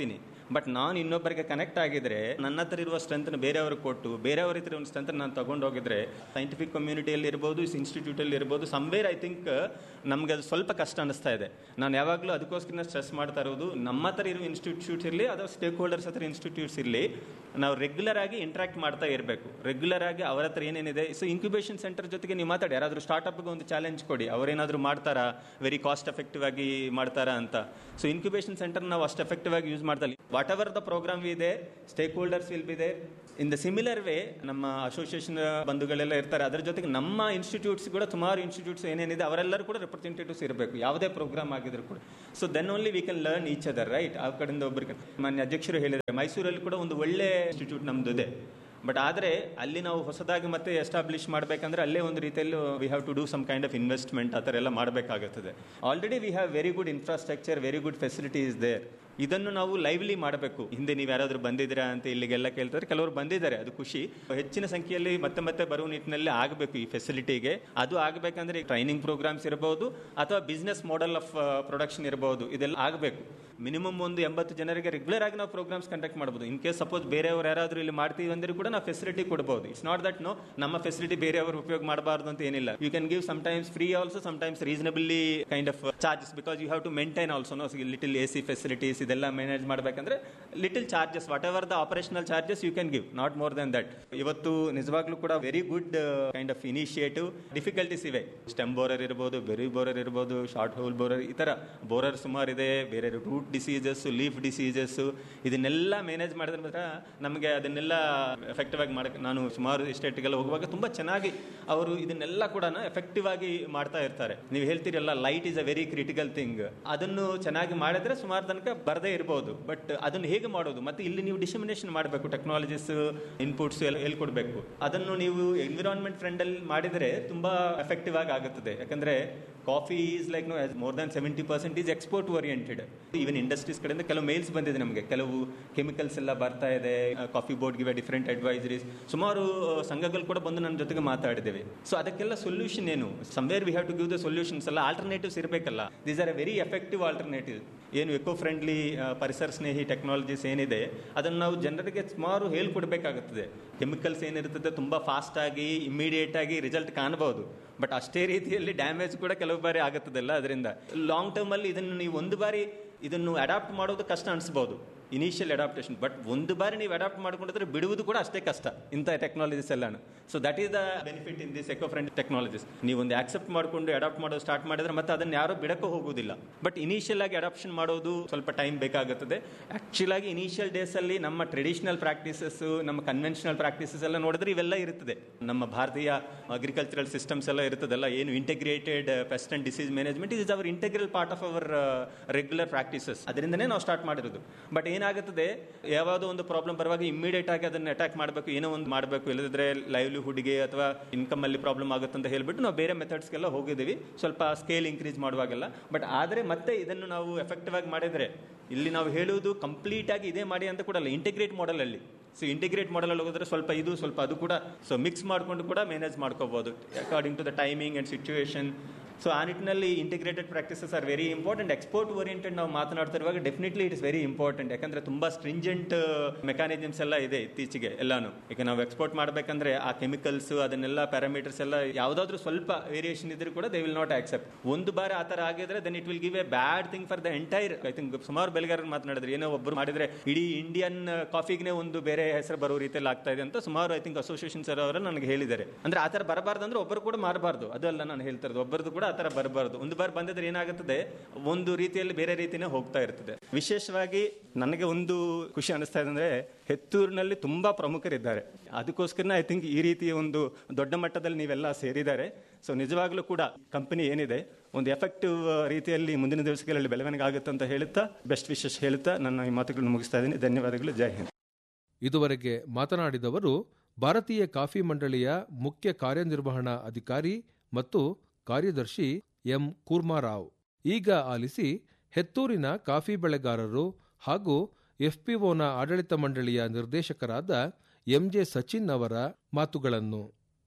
ಬಟ್ ನಾನು ಇನ್ನೊಬ್ಬರಿಗೆ ಕನೆಕ್ಟ್ ಆಗಿದ್ರೆ ನನ್ನ ಹತ್ರ ಇರುವ ಸ್ಟ್ರೆಂತ್ ಬೇರೆಯವ್ರಿಗೆ ಕೊಟ್ಟು ಬೇರೆಯವ್ರ ಹತ್ರ ಒಂದು ಸ್ಟ್ರೆಂತ್ ನಾನು ತಗೊಂಡು ಹೋಗಿದ್ರೆ ಸೈಂಟಿಫಿಕ್ ಕಮ್ಯುನಿಟಿಯಲ್ಲಿ ಇರ್ಬೋದು ಇನ್ಸ್ಟಿಟ್ಯೂಟಲ್ಲಿ ಇರ್ಬೋದು ಸಂವೇರ್ ಐ ಥಿಂಕ್ ನಮ್ಗೆ ಅದು ಸ್ವಲ್ಪ ಕಷ್ಟ ಅನಿಸ್ತಾ ಇದೆ ನಾನು ಯಾವಾಗಲೂ ಅದಕ್ಕೋಸ್ಕರ ಸ್ಟ್ರೆಸ್ ಮಾಡ್ತಾ ಇರೋದು ನಮ್ಮ ಹತ್ರ ಇರೋ ಇನ್ಸ್ಟಿಟ್ಯೂಟ್ಸ್ ಇರಲಿ ಅಥವಾ ಸ್ಟೇಕ್ ಹೋಲ್ಡರ್ಸ್ ಹತ್ರ ಇನ್ಸ್ಟಿಟ್ಯೂಟ್ಸ್ ಇರಲಿ ನಾವು ರೆಗ್ಯುಲರ್ ಆಗಿ ಇಂಟ್ರಾಕ್ಟ್ ಮಾಡ್ತಾ ಇರಬೇಕು ರೆಗ್ಯುಲರ್ ಆಗಿ ಅವರ ಹತ್ರ ಏನೇನಿದೆ ಸೊ ಇನ್ಕ್ಯುಬೇಷನ್ ಸೆಂಟರ್ ಜೊತೆಗೆ ನೀವು ಮಾತಾಡಿ ಯಾರಾದರೂ ಸ್ಟಾರ್ಟಪ್ಗೆ ಒಂದು ಚಾಲೆಂಜ್ ಕೊಡಿ ಅವರೇನಾದರೂ ಮಾಡ್ತಾರಾ ವೆರಿ ಕಾಸ್ಟ್ ಎಫೆಕ್ಟಿವ್ ಆಗಿ ಮಾಡ್ತಾರಾ ಅಂತ ಸೊ ಇನ್ಕ್ಯುಬೇಷನ್ ಸೆಂಟರ್ ನಾವು ಅಷ್ಟು ಎಫೆಕ್ಟಿವ್ ಆಗಿ ಯೂಸ್ ಮಾಡ್ತಾ ವಾಟ್ ಎವರ್ ದ ಪ್ರೋಗ್ರಾಮ್ ಇದೆ stakeholders will be there in the similar way ನಮ್ಮ ಅಸೋಸಿಯೇಷನ್ ಬಂಧುಗಳೆಲ್ಲ ಇರ್ತಾರೆ ಅದರ ಜೊತೆಗೆ ನಮ್ಮ ಇನ್ಸ್ಟಿಟ್ಯೂಟ್ಸ್ ಕೂಡ ಸುಮಾರು ಇನ್ಸ್ಟಿಟ್ಯೂಟ್ಸ್ ಏನೇನಿದೆ ಅವರೆಲ್ಲರೂ ಕೂಡ ರೆಪ್ರೆಸೆಂಟೇಟಿವ್ಸ್ ಇರಬೇಕು ಯಾವುದೇ ಪ್ರೋಗ್ರಾಮ್ ಆಗಿದ್ರು ಕೂಡ so then only we can learn each other right ಆ ಕಡೆಯಿಂದ ಒಬ್ಬರಿಗೆ ಮಾನ್ಯ ಅಧ್ಯಕ್ಷರು ಹೇಳಿದ್ದಾರೆ ಮೈಸೂರಲ್ಲಿ ಕೂಡ ಒಂದು ಒಳ್ಳೆ ಇನ್ಸ್ಟಿಟ್ಯೂಟ್ ನಮ್ದು ಇದೆ ಬಟ್ ಆದರೆ ಅಲ್ಲಿ ನಾವು ಹೊಸದಾಗಿ ಮತ್ತೆ ಎಸ್ಟಾಬ್ಲಿಷ್ ಮಾಡಬೇಕಂದ್ರೆ ಅಲ್ಲೇ ಒಂದು ರೀತಿಯಲ್ಲಿ we have to do some kind of investment ಆ ಥರ ಎಲ್ಲ ಮಾಡಬೇಕಾಗುತ್ತದೆ already we have very good infrastructure very good facility is there ಇದನ್ನು ನಾವು ಲೈವ್ಲಿ ಮಾಡಬೇಕು ಹಿಂದೆ ನೀವು ಯಾರಾದರೂ ಬಂದಿದ್ದೀರಾ ಅಂತ ಇಲ್ಲಿಗೆಲ್ಲ ಕೇಳ್ತಾರೆ ಕೆಲವರು ಬಂದಿದ್ದಾರೆ ಅದು ಖುಷಿ ಹೆಚ್ಚಿನ ಸಂಖ್ಯೆಯಲ್ಲಿ ಮತ್ತೆ ಮತ್ತೆ ಬರುವ ನಿಟ್ಟಿನಲ್ಲಿ ಆಗಬೇಕು ಈ ಫೆಸಿಲಿಟಿಗೆ ಅದು ಆಗಬೇಕಂದ್ರೆ ಟ್ರೈನಿಂಗ್ ಪ್ರೋಗ್ರಾಮ್ಸ್ ಇರಬಹುದು ಅಥವಾ ಬಿಸ್ನೆಸ್ ಮಾಡೆಲ್ ಆಫ್ ಪ್ರೊಡಕ್ಷನ್ ಇರಬಹುದು ಇದೆಲ್ಲ ಆಗಬೇಕು ಮಿನಿಮಮ್ ಒಂದು ಎಂಬತ್ತು ಜನರಿಗೆ ರೆಗ್ಯುಲರ್ ಆಗಿ ನಾವು ಪ್ರೋಗ್ರಾಮ್ಸ್ ಕಂಡಕ್ಟ್ ಮಾಡಬಹುದು ಇನ್ ಕೇಸ್ ಸಪೋಸ್ ಬೇರೆಯವರು ಯಾರಾದರೂ ಇಲ್ಲಿ ಮಾಡ್ತೀವಿ ಅಂದ್ರೆ ಕೂಡ ನಾವು ಫೆಸಿಲಿಟಿ ಕೊಡಬಹುದು ಇಟ್ಸ್ ನಾಟ್ ದಟ್ ನೋ ನಮ್ಮ ಫೆಸಿಲಿಟಿ ಬೇರೆಯವರು ಉಪಯೋಗ ಮಾಡಬಾರ್ದು ಅಂತ ಏನಿಲ್ಲ you can give sometimes free also sometimes reasonably kind of charges because you have to maintain also no little A C facilities ಇದೆಲ್ಲ ಮ್ಯಾನೇಜ್ ಮಾಡಬೇಕಂದ್ರೆ little charges whatever the operational charges you can give not more than that ಇವತ್ತು ನಿಜವಾಗ್ಲೂ ಕೂಡ very good kind of initiative difficulties ಇವೆ stem borer ಇರ್ಬೋದು berry borer ಇರ್ಬೋದು shot hole borer ಈ ಥರ ಬೋರರ್ ಸುಮಾರು ಇದೆ ಬೇರೆ ರೂಟ್ ಡಿಸೀಸಸ್ ಲೀಫ್ ಡಿಸೀಸಸ್ ಇದನ್ನೆಲ್ಲ ಮ್ಯಾನೇಜ್ ಮಾಡಿದ್ರೆ ಮಾತ್ರ ನಮಗೆ ಅದನ್ನೆಲ್ಲ ಎಫೆಕ್ಟಿವ್ ಆಗಿ ಮಾಡಕ್ಕೆ ನಾನು ಸುಮಾರು ಎಸ್ಟೇಟ್ಗೆಲ್ಲ ಹೋಗುವಾಗ ತುಂಬ ಚೆನ್ನಾಗಿ ಅವರು ಇದನ್ನೆಲ್ಲ ಕೂಡ ಎಫೆಕ್ಟಿವ್ ಆಗಿ ಮಾಡ್ತಾ ಇರ್ತಾರೆ ನೀವು ಹೇಳ್ತೀರಲ್ಲ light is a very critical thing ಅದನ್ನು ಚೆನ್ನಾಗಿ ಮಾಡಿದ್ರೆ ಸುಮಾರು ತನಕ ಬರದೇ ಇರಬಹುದು ಬಟ್ ಅದನ್ನು ಹೇಗೆ ಮಾಡೋದು ಮತ್ತೆ ಇಲ್ಲಿ ನೀವು ಡಿಸಮಿನೇಷನ್ ಮಾಡಬೇಕು ಟೆಕ್ನಾಲಜೀಸ್ ಇನ್ಪುಟ್ಸ್ ಎಲ್ಲ ಹೇಳ್ಕೊಡ್ಬೇಕು ಅದನ್ನು ನೀವು ಎನ್ವಿರಾನ್ಮೆಂಟ್ ಫ್ರೆಂಡ್ ಅಲ್ಲಿ ಮಾಡಿದರೆ ತುಂಬಾ ಎಫೆಕ್ಟಿವ್ ಆಗಿ ಆಗುತ್ತದೆ ಯಾಕಂದ್ರೆ coffee is like no more than seventy percent is export oriented even industries ಕಡೆಯಿಂದ ಕೆಲವು ಮೇಲ್ಸ್ ಬಂದಿದೆ ನಮಗೆ ಕೆಲವು ಕೆಮಿಕಲ್ಸ್ ಎಲ್ಲ ಬರ್ತಾ ಇದೆ ಕಾಫಿ ಬೋರ್ಡ್ಗೆ ಡಿಫ್ರೆಂಟ್ ಅಡ್ವೈಸರೀಸ್ ಸುಮಾರು ಸಂಘಗಳು ಕೂಡ ಬಂದು ನನ್ನ ಜೊತೆಗೆ ಮಾತಾಡಿದ್ದೇವೆ ಸೊ ಅದಕ್ಕೆಲ್ಲ ಸೊಲ್ಯೂಷನ್ ಏನು somewhere we have to give the solutions ಎಲ್ಲ ಆಲ್ಟರ್ನೇಟಿವ್ಸ್ ಇರಬೇಕಲ್ಲ these are a very effective alternative ಏನು ಎಕೋ ಫ್ರೆಂಡ್ಲಿ ಪರಿಸರ ಸ್ನೇಹಿ ಟೆಕ್ನಾಲಜೀಸ್ ಏನಿದೆ ಅದನ್ನು ನಾವು ಜನರಿಗೆ ಸುಮಾರು ಹೇಳ್ಕೊಡ್ಬೇಕಾಗುತ್ತದೆ ಕೆಮಿಕಲ್ಸ್ ಏನಿರ್ತದೆ ತುಂಬ ಫಾಸ್ಟ್ ಆಗಿ ಇಮಿಡಿಯೇಟ್ ಆಗಿ ರಿಸಲ್ಟ್ ಕಾಣಬಹುದು ಬಟ್ ಅಷ್ಟೇ ರೀತಿಯಲ್ಲಿ ಡ್ಯಾಮೇಜ್ ಕೂಡ ಕೆಲವು ಬಾರಿ ಆಗುತ್ತದಲ್ಲ ಅದರಿಂದ ಲಾಂಗ್ ಟರ್ಮ್ ಅಲ್ಲಿ ಇದನ್ನು ನೀವು ಒಂದು ಬಾರಿ ಇದನ್ನು ಅಡಾಪ್ಟ್ ಮಾಡೋದು ಕಷ್ಟ ಅನಿಸ್ಬೋದು ಇನಿಷಿಯಲ್ ಅಡಾಪ್ಟೇಷನ್ ಬಟ್ ಒಂದು ಬಾರಿ ನೀವು ಅಡಾಪ್ಟ್ ಮಾಡ್ಕೊಂಡಿದ್ರೆ ಬಿಡುವುದು ಕೂಡ ಅಷ್ಟೇ ಕಷ್ಟ ಇಂಥ ಟೆಕ್ನಾಲಜೀಸ್ ಎಲ್ಲಾನು so that is the benefit in this eco friend technologies ನೀವು ಒಂದು ಆಕ್ಸೆಪ್ಟ್ ಮಾಡಿಕೊಂಡು ಅಡಾಪ್ಟ್ ಮಾಡೋದು ಸ್ಟಾರ್ಟ್ ಮಾಡಿದ್ರೆ ಮತ್ತೆ ಅದನ್ನು ಯಾರೋ ಬಿಡಕ್ಕೂ ಹೋಗುವುದಿಲ್ಲ ಬಟ್ ಇನಿಷಿಯಲ್ ಆಗಿ ಅಡಾಪ್ಷನ್ ಮಾಡೋದು ಸ್ವಲ್ಪ ಟೈಮ್ ಬೇಕಾಗುತ್ತದೆ ಆಕ್ಚುಲ್ ಆಗಿ ಇನಿಷಿಯಲ್ ಡೇಸ್ ಅಲ್ಲಿ ನಮ್ಮ ಟ್ರೆಡಿಷನಲ್ ಪ್ರಾಕ್ಟೀಸಸ್ ನಮ್ಮ ಕನ್ವೆನ್ಷನಲ್ ಪ್ರಾಕ್ಟೀಸಸ್ ಎಲ್ಲ ನೋಡಿದ್ರೆ ಇವೆಲ್ಲ ಇರುತ್ತದೆ ನಮ್ಮ ಭಾರತೀಯ ಅಗ್ರಿಕಲ್ಚರಲ್ ಸಿಸ್ಟಮ್ಸ್ ಎಲ್ಲ ಇರ್ತದಲ್ಲ ಏನು integrated pest and disease management is our integral part of our regular practices ಅದರಿಂದನೇ ನಾವು ಸ್ಟಾರ್ಟ್ ಮಾಡಿರೋದು ಬಟ್ ಏನಾಗುತ್ತದೆ ಯಾವುದೋ ಒಂದು ಪ್ರಾಬ್ಲಮ್ ಬರುವಾಗ ಇಮಿಡಿಯೇಟ್ ಆಗಿ ಅದನ್ನ ಅಟ್ಯಾಕ್ ಮಾಡಬೇಕು ಏನೋ ಒಂದು ಮಾಡಬೇಕು ಇಲ್ಲದಿದ್ರೆ ಲೈವ್ಲಿಹುಡ್ಗೆ ಅಥವಾ ಇನ್ಕಮ್ ಅಲ್ಲಿ ಪ್ರಾಬ್ಲಮ್ ಆಗುತ್ತೆ ಅಂತ ಹೇಳ್ಬಿಟ್ಟು ನಾವು ಬೇರೆ ಮೆಥಡ್ಸ್ಗೆಲ್ಲ ಹೋಗಿದ್ದೀವಿ ಸ್ವಲ್ಪ ಸ್ಕೇಲ್ ಇನ್ಕ್ರೀಸ್ ಮಾಡುವಾಗೆಲ್ಲ ಬಟ್ ಆದರೆ ಮತ್ತೆ ಇದನ್ನು ನಾವು ಎಫೆಕ್ಟಿವ್ ಆಗಿ ಮಾಡಿದ್ರೆ ಇಲ್ಲಿ ನಾವು ಹೇಳುವುದು ಕಂಪ್ಲೀಟ್ ಆಗಿ ಇದೇ ಮಾಡಿ ಅಂತ ಕೂಡ ಅಲ್ಲ ಇಂಟಿಗ್ರೇಟ್ ಮಾಡೆಲ್ ಅಲ್ಲಿ ಸೊ ಇಂಟಿಗ್ರೇಟ್ ಮಾಡಲ್ ಹೋಗಿದ್ರೆ ಸ್ವಲ್ಪ ಇದು ಸ್ವಲ್ಪ ಅದು ಕೂಡ ಸೊ ಮಿಕ್ಸ್ ಮಾಡ್ಕೊಂಡು ಕೂಡ ಮ್ಯಾನೇಜ್ ಮಾಡ್ಕೋಬಹುದು according to the timing and situation so ಆ ನಿಟ್ಟಿನಲ್ಲಿ integrated practices are very important export oriented ನಾವು ಮಾತನಾಡ್ತಿರುವಾಗ definitely it is very important ಯಾಕಂದ್ರೆ ತುಂಬಾ ಸ್ಟ್ರಿಂಜೆಂಟ್ ಮೆಕ್ಯಾನಿಸಮ್ಸ್ ಎಲ್ಲ ಇದೆ ಇತ್ತೀಚೆಗೆ ಎಲ್ಲಾನು ಈಗ ನಾವು ಎಕ್ಸ್ಪೋರ್ಟ್ ಮಾಡಬೇಕಂದ್ರೆ ಆ ಕೆಮಿಕಲ್ಸ್ ಅದನ್ನೆಲ್ಲ ಪ್ಯಾರಾಮೀಟರ್ಸ್ ಎಲ್ಲ ಯಾವುದಾದ್ರೂ ಸ್ವಲ್ಪ ವೇರಿಯೇಷನ್ ಇದ್ರೂ ಕೂಡ ದೇ ವಿಲ್ ನಾಟ್ ಆಕ್ಸೆಪ್ಟ್ ಒಂದು ಬಾರಿ ಆ ಥರ ಆಗಿದ್ರೆ then it will give a bad thing for the entire I think ಸುಮಾರು ಬೆಳೆಗಾರರು ಮಾತನಾಡಿದ್ರೆ ಏನೋ ಒಬ್ಬರು ಮಾಡಿದ್ರೆ ಇಡೀ ಇಂಡಿಯನ್ ಕಾಫಿಗೆ ಒಂದು ಬೇರೆ ಹೆಸರು ಬರೋ ರೀತಿಯಲ್ಲಿ ಆಗ್ತಾ ಇದೆ ಅಂತ ಸುಮಾರು ಐ ಥಿಂಕ್ ಅಸೋಸಿಯೇಷನ್ ಸರ್ ಅವರು ನನಗೆ ಹೇಳಿದ್ದಾರೆ ಅಂದ್ರೆ ಆ ಥರ ಬರಬಾರ್ದು ಅಂದ್ರೆ ಒಬ್ಬರು ಕೂಡ ಮಾರಬಾರ್ದು ಅದಲ್ಲ ನಾನು ಹೇಳ್ತಾ ಇರೋದು ಒಬ್ಬರದು ಕೂಡ ಆ ಥರ ಬರಬಾರ್ದು ಒಂದು ಬಾರಿ ಬಂದಿದ್ರೆ ಏನಾಗುತ್ತದೆ ಒಂದು ರೀತಿಯಲ್ಲಿ ಬೇರೆ ರೀತಿನೇ ಹೋಗ್ತಾ ಇರ್ತದೆ ವಿಶೇಷವಾಗಿ ನನಗೆ ಒಂದು ಖುಷಿ ಅನಿಸ್ತಾ ಇದೆ ಅಂದ್ರೆ ಹೆತ್ತೂರಿನಲ್ಲಿ ತುಂಬಾ ಪ್ರಮುಖರಿದ್ದಾರೆ ಅದಕ್ಕೋಸ್ಕರ ಐ ಥಿಂಕ್ ಈ ರೀತಿಯ ಒಂದು ದೊಡ್ಡ ಮಟ್ಟದಲ್ಲಿ ನೀವೆಲ್ಲ ಸೇರಿದ್ದಾರೆ ಸೊ ನಿಜವಾಗ್ಲೂ ಕೂಡ ಕಂಪನಿ ಏನಿದೆ ಒಂದು ಎಫೆಕ್ಟಿವ್ ರೀತಿಯಲ್ಲಿ ಮುಂದಿನ ದಿವಸಗಳಲ್ಲಿ ಬೆಳವಣಿಗೆ ಆಗುತ್ತೆ ಅಂತ ಹೇಳುತ್ತಾ ಬೆಸ್ಟ್ ವಿಶೇಷ ಹೇಳುತ್ತಾ ನನ್ನ ಈ ಮಾತುಗಳನ್ನು ಮುಗಿಸ್ತಾ ಇದ್ದೀನಿ ಧನ್ಯವಾದಗಳು ಜೈ ಹಿಂದ್ ಇದುವರೆಗೆ ಮಾತನಾಡಿದವರು ಭಾರತೀಯ ಕಾಫಿ ಮಂಡಳಿಯ ಮುಖ್ಯ ಕಾರ್ಯನಿರ್ವಹಣಾ ಅಧಿಕಾರಿ ಮತ್ತು ಕಾರ್ಯದರ್ಶಿ ಎಂ ಕೂರ್ಮಾರಾವ್ ಈಗ ಆಲಿಸಿ ಹೆತ್ತೂರಿನ ಕಾಫಿ ಬೆಳೆಗಾರರು ಹಾಗೂ ಎಫ್ಪಿಒನ ಆಡಳಿತ ಮಂಡಳಿಯ ನಿರ್ದೇಶಕರಾದ ಎಂಜೆ ಸಚಿನ್ ಅವರ ಮಾತುಗಳನ್ನು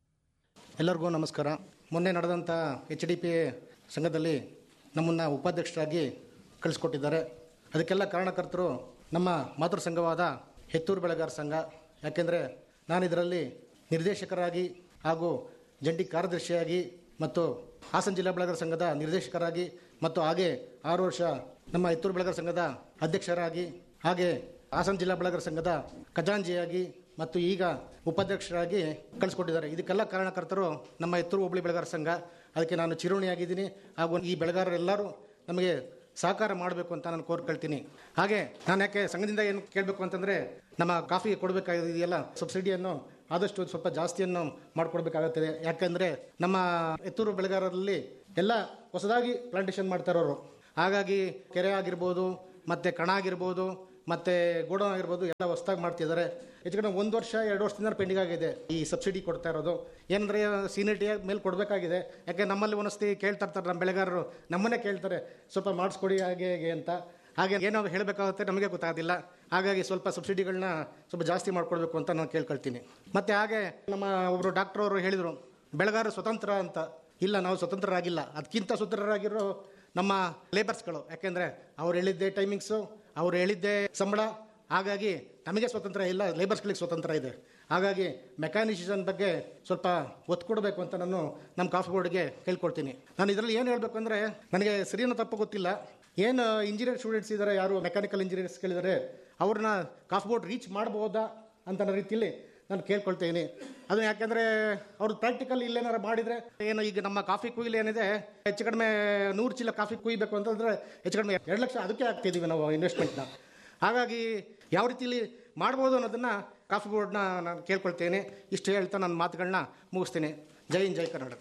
ಎಲ್ಲರಿಗೂ ನಮಸ್ಕಾರ ಮೊನ್ನೆ ನಡೆದಂಥ ಎಚ್ ಡಿ ಪಿ ಸಂಘದಲ್ಲಿ ನಮ್ಮನ್ನು ಉಪಾಧ್ಯಕ್ಷರಾಗಿ ಕಳಿಸ್ಕೊಟ್ಟಿದ್ದಾರೆ ಅದಕ್ಕೆಲ್ಲ ಕಾರಣಕರ್ತರು ನಮ್ಮ ಮಾತೃ ಸಂಘವಾದ ಹೆತ್ತೂರು ಬೆಳೆಗಾರ ಸಂಘ ಯಾಕೆಂದರೆ ನಾನು ಇದರಲ್ಲಿ ನಿರ್ದೇಶಕರಾಗಿ ಹಾಗೂ ಜಂಟಿ ಕಾರ್ಯದರ್ಶಿಯಾಗಿ ಮತ್ತು ಹಾಸನ ಜಿಲ್ಲಾ ಬೆಳೆಗಾರ ಸಂಘದ ನಿರ್ದೇಶಕರಾಗಿ ಮತ್ತು ಹಾಗೆ ಆರು ವರ್ಷ ನಮ್ಮ ಹೆತ್ತೂರು ಬೆಳೆಗಾರ ಸಂಘದ ಅಧ್ಯಕ್ಷರಾಗಿ ಹಾಗೆ ಹಾಸನ ಜಿಲ್ಲಾ ಬೆಳೆಗಾರ ಸಂಘದ ಖಜಾಂಜಿಯಾಗಿ ಮತ್ತು ಈಗ ಉಪಾಧ್ಯಕ್ಷರಾಗಿ ಕಳಿಸ್ಕೊಟ್ಟಿದ್ದಾರೆ ಇದಕ್ಕೆಲ್ಲ ಕಾರಣಕರ್ತರು ನಮ್ಮ ಹೆತ್ತೂರು ಹೋಬಳಿ ಬೆಳೆಗಾರ ಸಂಘ ಅದಕ್ಕೆ ನಾನು ಚಿರೋಣಿಯಾಗಿದ್ದೀನಿ ಹಾಗೂ ಈ ಬೆಳೆಗಾರರೆಲ್ಲರೂ ನಮಗೆ ಸಹಕಾರ ಮಾಡಬೇಕು ಅಂತ ನಾನು ಕೋರ್ಕೊಳ್ತೀನಿ ಹಾಗೆ ನಾನು ಯಾಕೆ ಸಂಘದಿಂದ ಏನು ಕೇಳಬೇಕು ಅಂತಂದರೆ ನಮ್ಮ ಕಾಫಿ ಕೊಡಬೇಕಾಗಿದೆಯಲ್ಲ ಸಬ್ಸಿಡಿಯನ್ನು ಆದಷ್ಟು ಸ್ವಲ್ಪ ಜಾಸ್ತಿಯನ್ನು ಮಾಡಿಕೊಡ್ಬೇಕಾಗುತ್ತದೆ ಯಾಕಂದರೆ ನಮ್ಮ ಎತ್ತೂರು ಬೆಳೆಗಾರರಲ್ಲಿ ಎಲ್ಲ ಹೊಸದಾಗಿ ಪ್ಲಾಂಟೇಶನ್ ಮಾಡ್ತಾ ಇರೋರು ಹಾಗಾಗಿ ಕೆರೆ ಆಗಿರ್ಬೋದು ಮತ್ತು ಕಣ ಆಗಿರ್ಬೋದು ಮತ್ತು ಗೋಡೌನ್ ಆಗಿರ್ಬೋದು ಎಲ್ಲ ಹೊಸದಾಗಿ ಮಾಡ್ತಿದ್ದಾರೆ ಹೆಚ್ಚು ಕಡಿಮೆ ಒಂದು ವರ್ಷ ಎರಡು ವರ್ಷದಿಂದ ಪೆಂಡಿಂಗ್ ಆಗಿದೆ ಈ ಸಬ್ಸಿಡಿ ಕೊಡ್ತಾ ಇರೋದು ಏನಂದರೆ ಸೀನಿಯರಿಟಿ ಮೇಲೆ ಕೊಡಬೇಕಾಗಿದೆ ಯಾಕೆ ನಮ್ಮಲ್ಲಿ ಒಂದೊಂದ್ಸತಿ ಕೇಳ್ತಾ ಇರ್ತಾರೆ ನಮ್ಮ ಬೆಳೆಗಾರರು ನಮ್ಮನ್ನೇ ಕೇಳ್ತಾರೆ ಸ್ವಲ್ಪ ಮಾಡಿಸ್ಕೊಡಿ ಹಾಗೆ ಹೇಗೆ ಅಂತ ಹಾಗೆ ಏನೋ ಹೇಳಬೇಕಾಗುತ್ತೆ ನಮಗೆ ಗೊತ್ತಾಗೋದಿಲ್ಲ ಹಾಗಾಗಿ ಸ್ವಲ್ಪ ಸಬ್ಸಿಡಿಗಳನ್ನ ಸ್ವಲ್ಪ ಜಾಸ್ತಿ ಮಾಡ್ಕೊಡ್ಬೇಕು ಅಂತ ನಾನು ಕೇಳ್ಕೊಳ್ತೀನಿ ಮತ್ತು ಹಾಗೆ ನಮ್ಮ ಒಬ್ಬರು ಡಾಕ್ಟರ್ ಅವರು ಹೇಳಿದರು ಬೆಳೆಗಾರರು ಸ್ವತಂತ್ರ ಅಂತ ಇಲ್ಲ ನಾವು ಸ್ವತಂತ್ರರಾಗಿಲ್ಲ ಅದಕ್ಕಿಂತ ಸ್ವತಂತ್ರರಾಗಿರೋ ನಮ್ಮ ಲೇಬರ್ಸ್ಗಳು ಯಾಕೆಂದರೆ ಅವ್ರು ಹೇಳಿದ್ದೆ ಟೈಮಿಂಗ್ಸು ಅವ್ರು ಹೇಳಿದ್ದೆ ಸಂಬಳ ಹಾಗಾಗಿ ನಮಗೆ ಸ್ವತಂತ್ರ ಇಲ್ಲ ಲೇಬರ್ಸ್ಗಳಿಗೆ ಸ್ವತಂತ್ರ ಇದೆ ಹಾಗಾಗಿ ಮೆಕ್ಯಾನಿಸೇಷನ್ ಬಗ್ಗೆ ಸ್ವಲ್ಪ ಒತ್ತು ಕೊಡಬೇಕು ಅಂತ ನಾನು ನಮ್ಮ ಕಾಫಿ ಬೋರ್ಡ್ಗೆ ಕೇಳ್ಕೊಳ್ತೀನಿ ನಾನು ಇದರಲ್ಲಿ ಏನು ಹೇಳಬೇಕು ಅಂದರೆ ನನಗೆ ಸರಿಯೋ ತಪ್ಪು ಗೊತ್ತಿಲ್ಲ ಏನು ಇಂಜಿನಿಯರ್ ಸ್ಟೂಡೆಂಟ್ಸ್ ಇದ್ದಾರೆ ಯಾರು ಮೆಕ್ಯಾನಿಕಲ್ ಇಂಜಿನಿಯರ್ಸ್ಗಳಿದ್ದಾರೆ ಅವ್ರನ್ನ ಕಾಫಿ ಬೋರ್ಡ್ ರೀಚ್ ಮಾಡ್ಬೋದಾ ಅಂತ ಅನ್ನೋ ರೀತಿಯಲ್ಲಿ ನಾನು ಕೇಳ್ಕೊಳ್ತೀನಿ ಅದು ಯಾಕೆಂದರೆ ಅವ್ರು ಪ್ರಾಕ್ಟಿಕಲ್ ಇಲ್ಲೇನಾರು ಮಾಡಿದರೆ ಏನು ಈಗ ನಮ್ಮ ಕಾಫಿ ಕುಯ್ಲು ಏನಿದೆ ಹೆಚ್ಚು ಕಡಿಮೆ ನೂರು ಚೀಲ ಕಾಫಿ ಕುಯ್ಬೇಕು ಅಂತಂದರೆ ಹೆಚ್ಚು ಕಡಿಮೆ ಎರಡು ಲಕ್ಷ ಅದಕ್ಕೆ ಹಾಕ್ತಿದ್ದೀವಿ ನಾವು ಇನ್ವೆಸ್ಟ್ಮೆಂಟ್ನ ಹಾಗಾಗಿ ಯಾವ ರೀತಿಲಿ ಮಾಡ್ಬೋದು ಅನ್ನೋದನ್ನು ಕಾಫಿ ಬೋರ್ಡ್ನ ನಾನು ಕೇಳ್ಕೊಳ್ತೇನೆ ಇಷ್ಟು ಹೇಳ್ತಾ ನನ್ನ ಮಾತುಗಳನ್ನ ಮುಗಿಸ್ತೀನಿ ಜೈ ಹಿಂದ್ ಜೈ ಕರ್ನಾಟಕ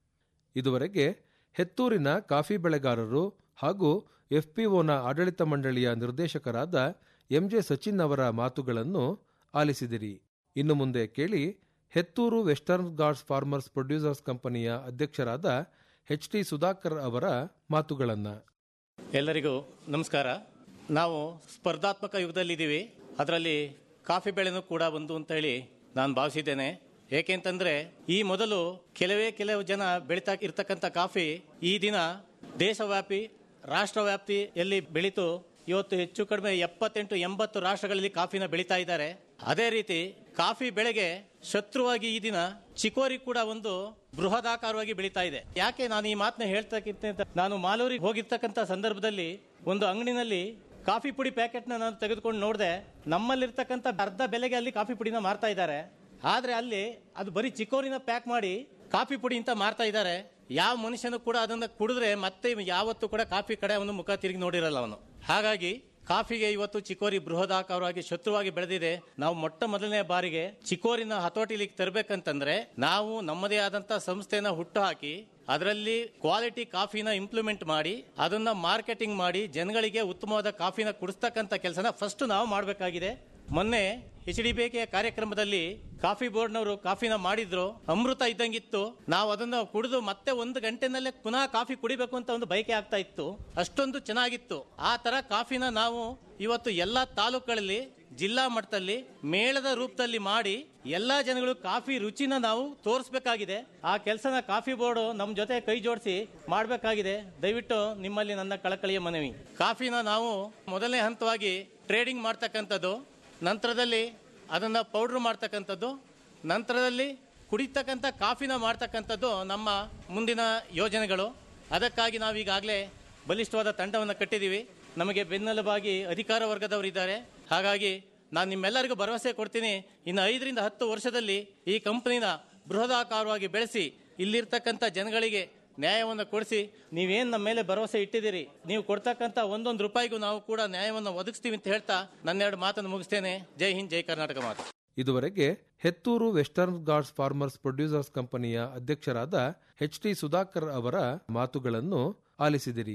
ಇದುವರೆಗೆ ಹೆತ್ತೂರಿನ ಕಾಫಿ ಬೆಳೆಗಾರರು ಹಾಗೂ ಎಫ್ಪಿಒನ ಆಡಳಿತ ಮಂಡಳಿಯ ನಿರ್ದೇಶಕರಾದ ಎಂಜೆ ಸಚಿನ್ ಅವರ ಮಾತುಗಳನ್ನು ಆಲಿಸಿದಿರಿ ಇನ್ನು ಮುಂದೆ ಕೇಳಿ Hettur western ghats farmers producers ಕಂಪನಿಯ ಅಧ್ಯಕ್ಷರಾದ ಎಚ್ ಟಿ ಸುಧಾಕರ್ ಅವರ ಮಾತುಗಳನ್ನು ಎಲ್ಲರಿಗೂ ನಮಸ್ಕಾರ ನಾವು ಸ್ಪರ್ಧಾತ್ಮಕ ಯುಗದಲ್ಲಿದ್ದೀವಿ ಅದರಲ್ಲಿ ಕಾಫಿ ಬೆಳೆನೂ ಕೂಡ ಒಂದು ಅಂತ ಹೇಳಿ ನಾನು ಭಾವಿಸಿದ್ದೇನೆ ಏಕೆಂತಂದ್ರೆ ಈ ಮೊದಲು ಕೆಲವೇ ಕೆಲವು ಜನ ಬೆಳೀತಾ ಇರ್ತಕ್ಕಂಥ ಕಾಫಿ ಈ ದಿನ ದೇಶವ್ಯಾಪಿ ರಾಷ್ಟ್ರವ್ಯಾಪ್ತಿಯಲ್ಲಿ ಬೆಳೀತು ಇವತ್ತು ಹೆಚ್ಚು ಕಡಿಮೆ ಎಪ್ಪತ್ತೆಂಟು ಎಂಬತ್ತು ರಾಷ್ಟ್ರಗಳಲ್ಲಿ ಕಾಫಿನ ಬೆಳೀತಾ ಇದ್ದಾರೆ ಅದೇ ರೀತಿ ಕಾಫಿ ಬೆಳೆಗೆ ಶತ್ರುವಾಗಿ ಈ ದಿನ ಚಿಕೋರಿ ಕೂಡ ಒಂದು ಬೃಹದಾಕಾರವಾಗಿ ಬೆಳೀತಾ ಇದೆ ಯಾಕೆ ನಾನು ಈ ಮಾತನ್ನ ಹೇಳ್ತಕ್ಕಿಂತ ನಾನು ಮಾಲೂರಿಗೆ ಹೋಗಿರ್ತಕ್ಕಂಥ ಸಂದರ್ಭದಲ್ಲಿ ಒಂದು ಅಂಗಡಿನಲ್ಲಿ ಕಾಫಿ ಪುಡಿ ಪ್ಯಾಕೆಟ್ನ ನಾನು ತೆಗೆದುಕೊಂಡು ನೋಡಿದೆ ನಮ್ಮಲ್ಲಿರ್ತಕ್ಕಂಥ ಅರ್ಧ ಬೆಲೆಗೆ ಅಲ್ಲಿ ಕಾಫಿ ಪುಡಿನ ಮಾರ್ತಾ ಇದ್ದಾರೆ ಆದ್ರೆ ಅಲ್ಲಿ ಅದು ಬರೀ ಚಿಕೋರಿನ ಪ್ಯಾಕ್ ಮಾಡಿ ಕಾಫಿ ಪುಡಿ ಅಂತ ಮಾರ್ತಾ ಇದ್ದಾರೆ ಯಾವ ಮನುಷ್ಯನು ಕೂಡ ಅದನ್ನ ಕುಡಿದ್ರೆ ಮತ್ತೆ ಯಾವತ್ತೂ ಕೂಡ ಕಾಫಿ ಕಡೆ ಅವನು ಮುಖ ತಿರುಗಿ ನೋಡಿರಲ್ಲ ಅವನು ಹಾಗಾಗಿ ಕಾಫಿಗೆ ಇವತ್ತು ಚಿಕೋರಿ ಬೃಹದಾಕಾರವಾಗಿ ಶತ್ರುವಾಗಿ ಬೆಳೆದಿದೆ ನಾವು ಮೊಟ್ಟ ಮೊದಲನೇ ಬಾರಿಗೆ ಚಿಕೋರಿನ ಹತೋಟಿಲಿ ತರಬೇಕಂತಂದ್ರೆ ನಾವು ನಮ್ಮದೇ ಆದಂತ ಸಂಸ್ಥೆನ ಹುಟ್ಟು ಹಾಕಿ ಅದರಲ್ಲಿ ಕ್ವಾಲಿಟಿ ಕಾಫಿನ ಇಂಪ್ಲಿಮೆಂಟ್ ಮಾಡಿ ಅದನ್ನ ಮಾರ್ಕೆಟಿಂಗ್ ಮಾಡಿ ಜನಗಳಿಗೆ ಉತ್ತಮವಾದ ಕಾಫಿನ ಕುಡಿಸ್ತಕ್ಕಂಥ ಕೆಲಸನ ಫಸ್ಟ್ ನಾವು ಮಾಡಬೇಕಾಗಿದೆ ಮೊನ್ನೆ ಎಚ್ ಡಿ ಬೇಕೆಯ ಕಾರ್ಯಕ್ರಮದಲ್ಲಿ ಕಾಫಿ ಬೋರ್ಡ್ನವರು ಕಾಫಿನ ಮಾಡಿದ್ರು ಅಮೃತ ಇದ್ದಂಗಿತ್ತು ನಾವು ಅದನ್ನ ಕುಡಿದು ಮತ್ತೆ ಒಂದು ಗಂಟೆನಲ್ಲೇ ಪುನಃ ಕಾಫಿ ಕುಡಿಬೇಕು ಅಂತ ಒಂದು ಬಯಕೆ ಆಗ್ತಾ ಇತ್ತು ಅಷ್ಟೊಂದು ಚೆನ್ನಾಗಿತ್ತು ಆ ತರ ಕಾಫಿನ ನಾವು ಇವತ್ತು ಎಲ್ಲಾ ತಾಲೂಕುಗಳಲ್ಲಿ ಜಿಲ್ಲಾ ಮಟ್ಟದಲ್ಲಿ ಮೇಳದ ರೂಪದಲ್ಲಿ ಮಾಡಿ ಎಲ್ಲಾ ಜನಗಳು ಕಾಫಿ ರುಚಿನ ನಾವು ತೋರಿಸಬೇಕಾಗಿದೆ ಆ ಕೆಲಸನ ಕಾಫಿ ಬೋರ್ಡ್ ನಮ್ಮ ಜೊತೆ ಕೈ ಜೋಡಿಸಿ ಮಾಡಬೇಕಾಗಿದೆ ದಯವಿಟ್ಟು ನಿಮ್ಮಲ್ಲಿ ನನ್ನ ಕಳಕಳಿಯ ಮನವಿ ಕಾಫಿನ ನಾವು ಮೊದಲನೇ ಹಂತವಾಗಿ ಟ್ರೇಡಿಂಗ್ ಮಾಡ್ತಕ್ಕಂಥದ್ದು ನಂತರದಲ್ಲಿ ಅದನ್ನ ಪೌಡ್ರ್ ಮಾಡ್ತಕ್ಕಂಥದ್ದು ನಂತರದಲ್ಲಿ ಕುಡಿತಕ್ಕಂಥ ಕಾಫಿನ ಮಾಡ್ತಕ್ಕಂಥದ್ದು ನಮ್ಮ ಮುಂದಿನ ಯೋಜನೆಗಳು ಅದಕ್ಕಾಗಿ ನಾವು ಈಗಾಗಲೇ ಬಲಿಷ್ಠವಾದ ತಂಡವನ್ನು ಕಟ್ಟಿದ್ದೀವಿ ನಮಗೆ ಬೆನ್ನೆಲುಬಾಗಿ ಅಧಿಕಾರ ವರ್ಗದವರು ಇದ್ದಾರೆ ಹಾಗಾಗಿ ನಾನು ನಿಮ್ಮೆಲ್ಲರಿಗೂ ಭರವಸೆ ಕೊಡ್ತೀನಿ ಇನ್ನು ಐದರಿಂದ ಹತ್ತು ವರ್ಷದಲ್ಲಿ ಈ ಕಂಪನಿನ ಬೃಹದಾಕಾರವಾಗಿ ಬೆಳೆಸಿ ಇಲ್ಲಿರ್ತಕ್ಕಂಥ ಜನಗಳಿಗೆ ನ್ಯಾಯವನ್ನು ಕೊಡಿಸಿ ನೀವೇನು ನಮ್ಮ ಮೇಲೆ ಭರವಸೆ ಇಟ್ಟಿದ್ದೀರಿ ನೀವು ಕೊಡ್ತಕ್ಕಂಥ ಒಂದೊಂದು ರೂಪಾಯಿಗೂ ನಾವು ಕೂಡ ನ್ಯಾಯವನ್ನು ಒದಗಿಸ್ತೀವಿ ಅಂತ ಹೇಳ್ತಾ ನನ್ನೆರಡು ಮಾತನ್ನು ಮುಗಿಸ್ತೇನೆ ಜೈ ಹಿಂದ್ ಜೈ ಕರ್ನಾಟಕ ಮಾತು ಇದುವರೆಗೆ Hettur western ghats farmers producers ಕಂಪನಿಯ ಅಧ್ಯಕ್ಷರಾದ ಎಚ್ ಟಿ ಸುಧಾಕರ್ ಅವರ ಮಾತುಗಳನ್ನು ಆಲಿಸಿದಿರಿ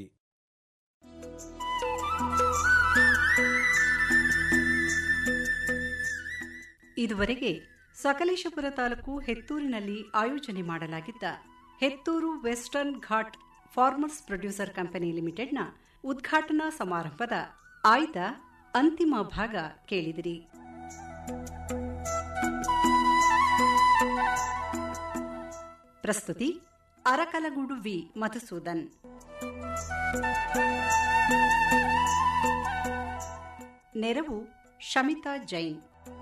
ಇದುವರೆಗೆ ಸಕಲೇಶಪುರ ತಾಲೂಕು ಹೆತ್ತೂರಿನಲ್ಲಿ ಆಯೋಜನೆ ಮಾಡಲಾಗಿದ್ದ Hettur western ghat farmers producer company ಲಿಮಿಟೆಡ್ನ ಉದ್ಘಾಟನಾ ಸಮಾರಂಭದ ಆಯ್ದ ಅಂತಿಮ ಭಾಗ ಕೇಳಿದಿರಿ ಪ್ರಸ್ತುತಿ ಅರಕಲಗೂಡು ವಿ ಮಧುಸೂದನ್ ನೆರವು ಶಮಿತಾ ಜೈನ್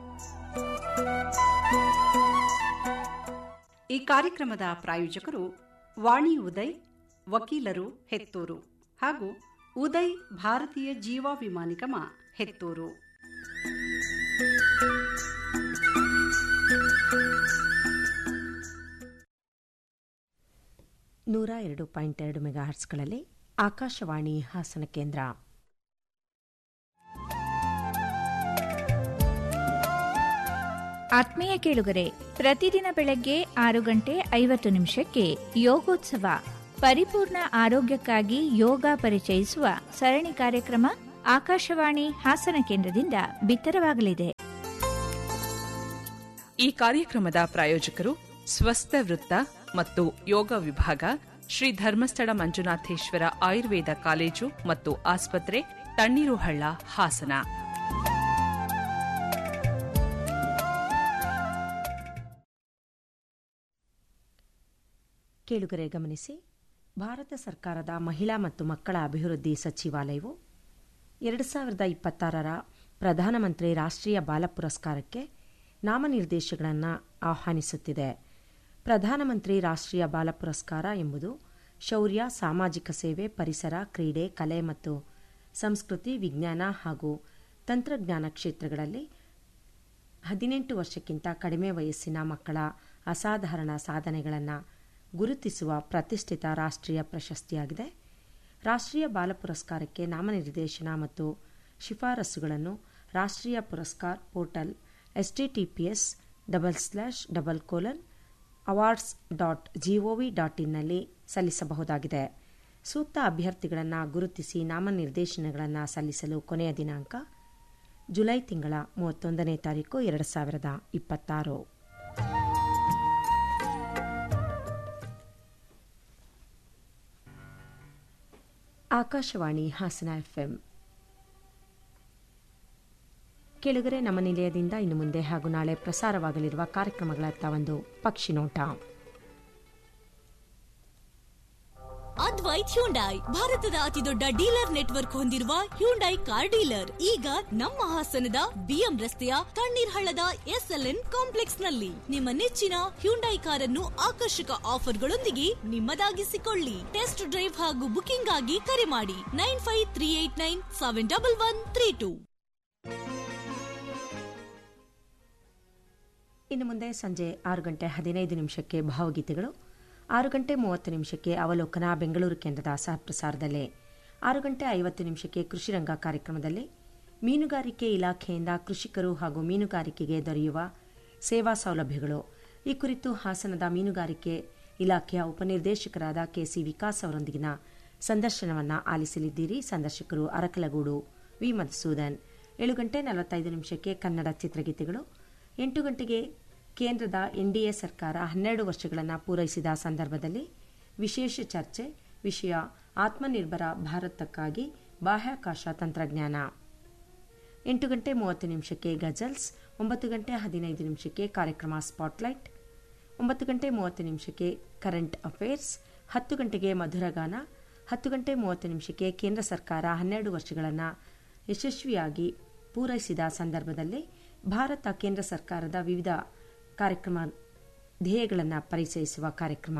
ಈ ಕಾರ್ಯಕ್ರಮದ ಪ್ರಾಯೋಜಕರು ವಾಣಿ ಉದಯ್ ವಕೀಲರು ಹೆತ್ತೂರು ಹಾಗೂ ಉದಯ್ ಭಾರತೀಯ ಜೀವ ವಿಮಾ ನಿಗಮ ಹೆತ್ತೂರು ನೂರ ಎರಡು ಪಾಯಿಂಟ್ ಎರಡು ಮೆಗಾ ಹರ್ಸ್ಗಳಲ್ಲಿ ಆಕಾಶವಾಣಿ ಹಾಸನ ಕೇಂದ್ರ ಆತ್ಮೀಯ ಕೇಳುಗರೆ ಪ್ರತಿದಿನ ಬೆಳಗ್ಗೆ ಆರು ಗಂಟೆ ಐವತ್ತು ನಿಮಿಷಕ್ಕೆ ಯೋಗೋತ್ಸವ ಪರಿಪೂರ್ಣ ಆರೋಗ್ಯಕ್ಕಾಗಿ ಯೋಗ ಪರಿಚಯಿಸುವ ಸರಣಿ ಕಾರ್ಯಕ್ರಮ ಆಕಾಶವಾಣಿ ಹಾಸನ ಕೇಂದ್ರದಿಂದ ಬಿತ್ತರವಾಗಲಿದೆ ಈ ಕಾರ್ಯಕ್ರಮದ ಪ್ರಾಯೋಜಕರು ಸ್ವಸ್ಥ ವೃತ್ತ ಮತ್ತು ಯೋಗ ವಿಭಾಗ ಶ್ರೀ ಧರ್ಮಸ್ಥಳ ಮಂಜುನಾಥೇಶ್ವರ ಆಯುರ್ವೇದ ಕಾಲೇಜು ಮತ್ತು ಆಸ್ಪತ್ರೆ ತಣ್ಣೀರುಹಳ್ಳ ಹಾಸನ ಕೇಳುಗರೆ ಗಮನಿಸಿ ಭಾರತ ಸರ್ಕಾರದ ಮಹಿಳಾ ಮತ್ತು ಮಕ್ಕಳ ಅಭಿವೃದ್ಧಿ ಸಚಿವಾಲಯವು ಎರಡು ಸಾವಿರದ ಇಪ್ಪತ್ತಾರರ ಪ್ರಧಾನಮಂತ್ರಿ ರಾಷ್ಟ್ರೀಯ ಬಾಲ ಪುರಸ್ಕಾರಕ್ಕೆ ನಾಮನಿರ್ದೇಶಗಳನ್ನು ಆಹ್ವಾನಿಸುತ್ತಿದೆ ಪ್ರಧಾನಮಂತ್ರಿ ರಾಷ್ಟ್ರೀಯ ಬಾಲ ಪುರಸ್ಕಾರ ಎಂಬುದು ಶೌರ್ಯ ಸಾಮಾಜಿಕ ಸೇವೆ ಪರಿಸರ ಕ್ರೀಡೆ ಕಲೆ ಮತ್ತು ಸಂಸ್ಕೃತಿ ವಿಜ್ಞಾನ ಹಾಗೂ ತಂತ್ರಜ್ಞಾನ ಕ್ಷೇತ್ರಗಳಲ್ಲಿ ಹದಿನೆಂಟು ವರ್ಷಕ್ಕಿಂತ ಕಡಿಮೆ ವಯಸ್ಸಿನ ಮಕ್ಕಳ ಅಸಾಧಾರಣ ಸಾಧನೆಗಳನ್ನು ಗುರುತಿಸುವ ಪ್ರತಿಷ್ಠಿತ ರಾಷ್ಟ್ರೀಯ ಪ್ರಶಸ್ತಿಯಾಗಿದೆ ರಾಷ್ಟ್ರೀಯ ಬಾಲ ಪುರಸ್ಕಾರಕ್ಕೆ ನಾಮನಿರ್ದೇಶನ ಮತ್ತು ಶಿಫಾರಸುಗಳನ್ನು Rashtriya Puraskar portal HTTPS double slash double colon awards dot G O V dot ಇನ್ನಲ್ಲಿ ಸಲ್ಲಿಸಬಹುದಾಗಿದೆ ಸೂಕ್ತ ಅಭ್ಯರ್ಥಿಗಳನ್ನು ಗುರುತಿಸಿ ನಾಮನಿರ್ದೇಶನಗಳನ್ನು ಸಲ್ಲಿಸಲು ಕೊನೆಯ ದಿನಾಂಕ ಜುಲೈ ತಿಂಗಳ ಮೂವತ್ತೊಂದನೇ ತಾರೀಕು ಎರಡು ಸಾವಿರದ ಇಪ್ಪತ್ತಾರು ಆಕಾಶವಾಣಿ ಹಾಸನ ಎಫ್ಎಂ ಕೆಳಗರೆ ನಮ್ಮ ನಿಲಯದಿಂದ ಇನ್ನು ಮುಂದೆ ಹಾಗೂ ನಾಳೆ ಪ್ರಸಾರವಾಗಲಿರುವ ಕಾರ್ಯಕ್ರಮಗಳತ್ತ ಒಂದು ಪಕ್ಷಿ ನೋಟ ಅದ್ವೈತ್ ಹ್ಯುಂಡೈ ಭಾರತದ ಅತಿದೊಡ್ಡ ಡೀಲರ್ ನೆಟ್ವರ್ಕ್ ಹೊಂದಿರುವ ಹ್ಯುಂಡೈ ಕಾರ್ ಡೀಲರ್ ಈಗ ನಮ್ಮ ಹಾಸನದ ಬಿಎಂ ರಸ್ತೆಯ ತಣ್ಣೀರ್ ಹಳ್ಳದ ಎಸ್ಎಲ್ಎನ್ ಕಾಂಪ್ಲೆಕ್ಸ್ ನಲ್ಲಿ ನಿಮ್ಮ ನೆಚ್ಚಿನ ಹ್ಯುಂಡೈ ಕಾರನ್ನು ಆಕರ್ಷಕ ಆಫರ್ಗಳೊಂದಿಗೆ ನಿಮ್ಮದಾಗಿಸಿಕೊಳ್ಳಿ ಟೆಸ್ಟ್ ಡ್ರೈವ್ ಹಾಗೂ ಬುಕಿಂಗ್ ಆಗಿ ಕರೆ ಮಾಡಿ nine five three eight nine seven double one three two ಇನ್ನು ಮುಂದೆ ಸಂಜೆ ಆರು ಗಂಟೆ ಹದಿನೈದು ನಿಮಿಷಕ್ಕೆ ಭಾವಗೀತೆಗಳು ಆರು ಗಂಟೆ ಮೂವತ್ತು ನಿಮಿಷಕ್ಕೆ ಅವಲೋಕನ ಬೆಂಗಳೂರು ಕೇಂದ್ರದ ಸಹಪ್ರಸಾರದಲ್ಲಿ ಆರು ಗಂಟೆ ಐವತ್ತು ನಿಮಿಷಕ್ಕೆ ಕೃಷಿರಂಗ ಕಾರ್ಯಕ್ರಮದಲ್ಲಿ ಮೀನುಗಾರಿಕೆ ಇಲಾಖೆಯಿಂದ ಕೃಷಿಕರು ಹಾಗೂ ಮೀನುಗಾರಿಕೆಗೆ ದೊರೆಯುವ ಸೇವಾ ಸೌಲಭ್ಯಗಳು ಈ ಕುರಿತು ಹಾಸನದ ಮೀನುಗಾರಿಕೆ ಇಲಾಖೆಯ ಉಪನಿರ್ದೇಶಕರಾದ ಕೆಸಿ ವಿಕಾಸ್ ಅವರೊಂದಿಗಿನ ಸಂದರ್ಶನವನ್ನು ಆಲಿಸಲಿದ್ದೀರಿ ಸಂದರ್ಶಕರು ಅರಕಲಗೂಡು ವಿ ಮಧುಸೂದನ್ ಏಳು ಗಂಟೆ ನಲವತ್ತೈದು ನಿಮಿಷಕ್ಕೆ ಕನ್ನಡ ಚಿತ್ರಗೀತೆಗಳು ಎಂಟು ಗಂಟೆಗೆ ಕೇಂದ್ರದ ಎನ್ಡಿಎ ಸರ್ಕಾರ ಹನ್ನೆರಡು ವರ್ಷಗಳನ್ನು ಪೂರೈಸಿದ ಸಂದರ್ಭದಲ್ಲಿ ವಿಶೇಷ ಚರ್ಚೆ ವಿಷಯ ಆತ್ಮನಿರ್ಭರ ಭಾರತಕ್ಕಾಗಿ ಬಾಹ್ಯಾಕಾಶ ತಂತ್ರಜ್ಞಾನ ಎಂಟು ಗಂಟೆ ಮೂವತ್ತು ನಿಮಿಷಕ್ಕೆ ಗಜಲ್ಸ್ ಒಂಬತ್ತು ಗಂಟೆ ಹದಿನೈದು ನಿಮಿಷಕ್ಕೆ ಕಾರ್ಯಕ್ರಮ ಸ್ಪಾಟ್ಲೈಟ್ ಒಂಬತ್ತು ಗಂಟೆ ಮೂವತ್ತು ನಿಮಿಷಕ್ಕೆ ಕರೆಂಟ್ ಅಫೇರ್ಸ್ ಹತ್ತು ಗಂಟೆಗೆ ಮಧುರಗಾನ ಹತ್ತು ಗಂಟೆ ಮೂವತ್ತು ನಿಮಿಷಕ್ಕೆ ಕೇಂದ್ರ ಸರ್ಕಾರ ಹನ್ನೆರಡು ವರ್ಷಗಳನ್ನು ಯಶಸ್ವಿಯಾಗಿ ಪೂರೈಸಿದ ಸಂದರ್ಭದಲ್ಲಿ ಭಾರತ ಕೇಂದ್ರ ಸರ್ಕಾರದ ವಿವಿಧ ಕಾರ್ಯಕ್ರಮ ಧ್ಯೇಯಗಳನ್ನು ಪರಿಚಯಿಸುವ ಕಾರ್ಯಕ್ರಮ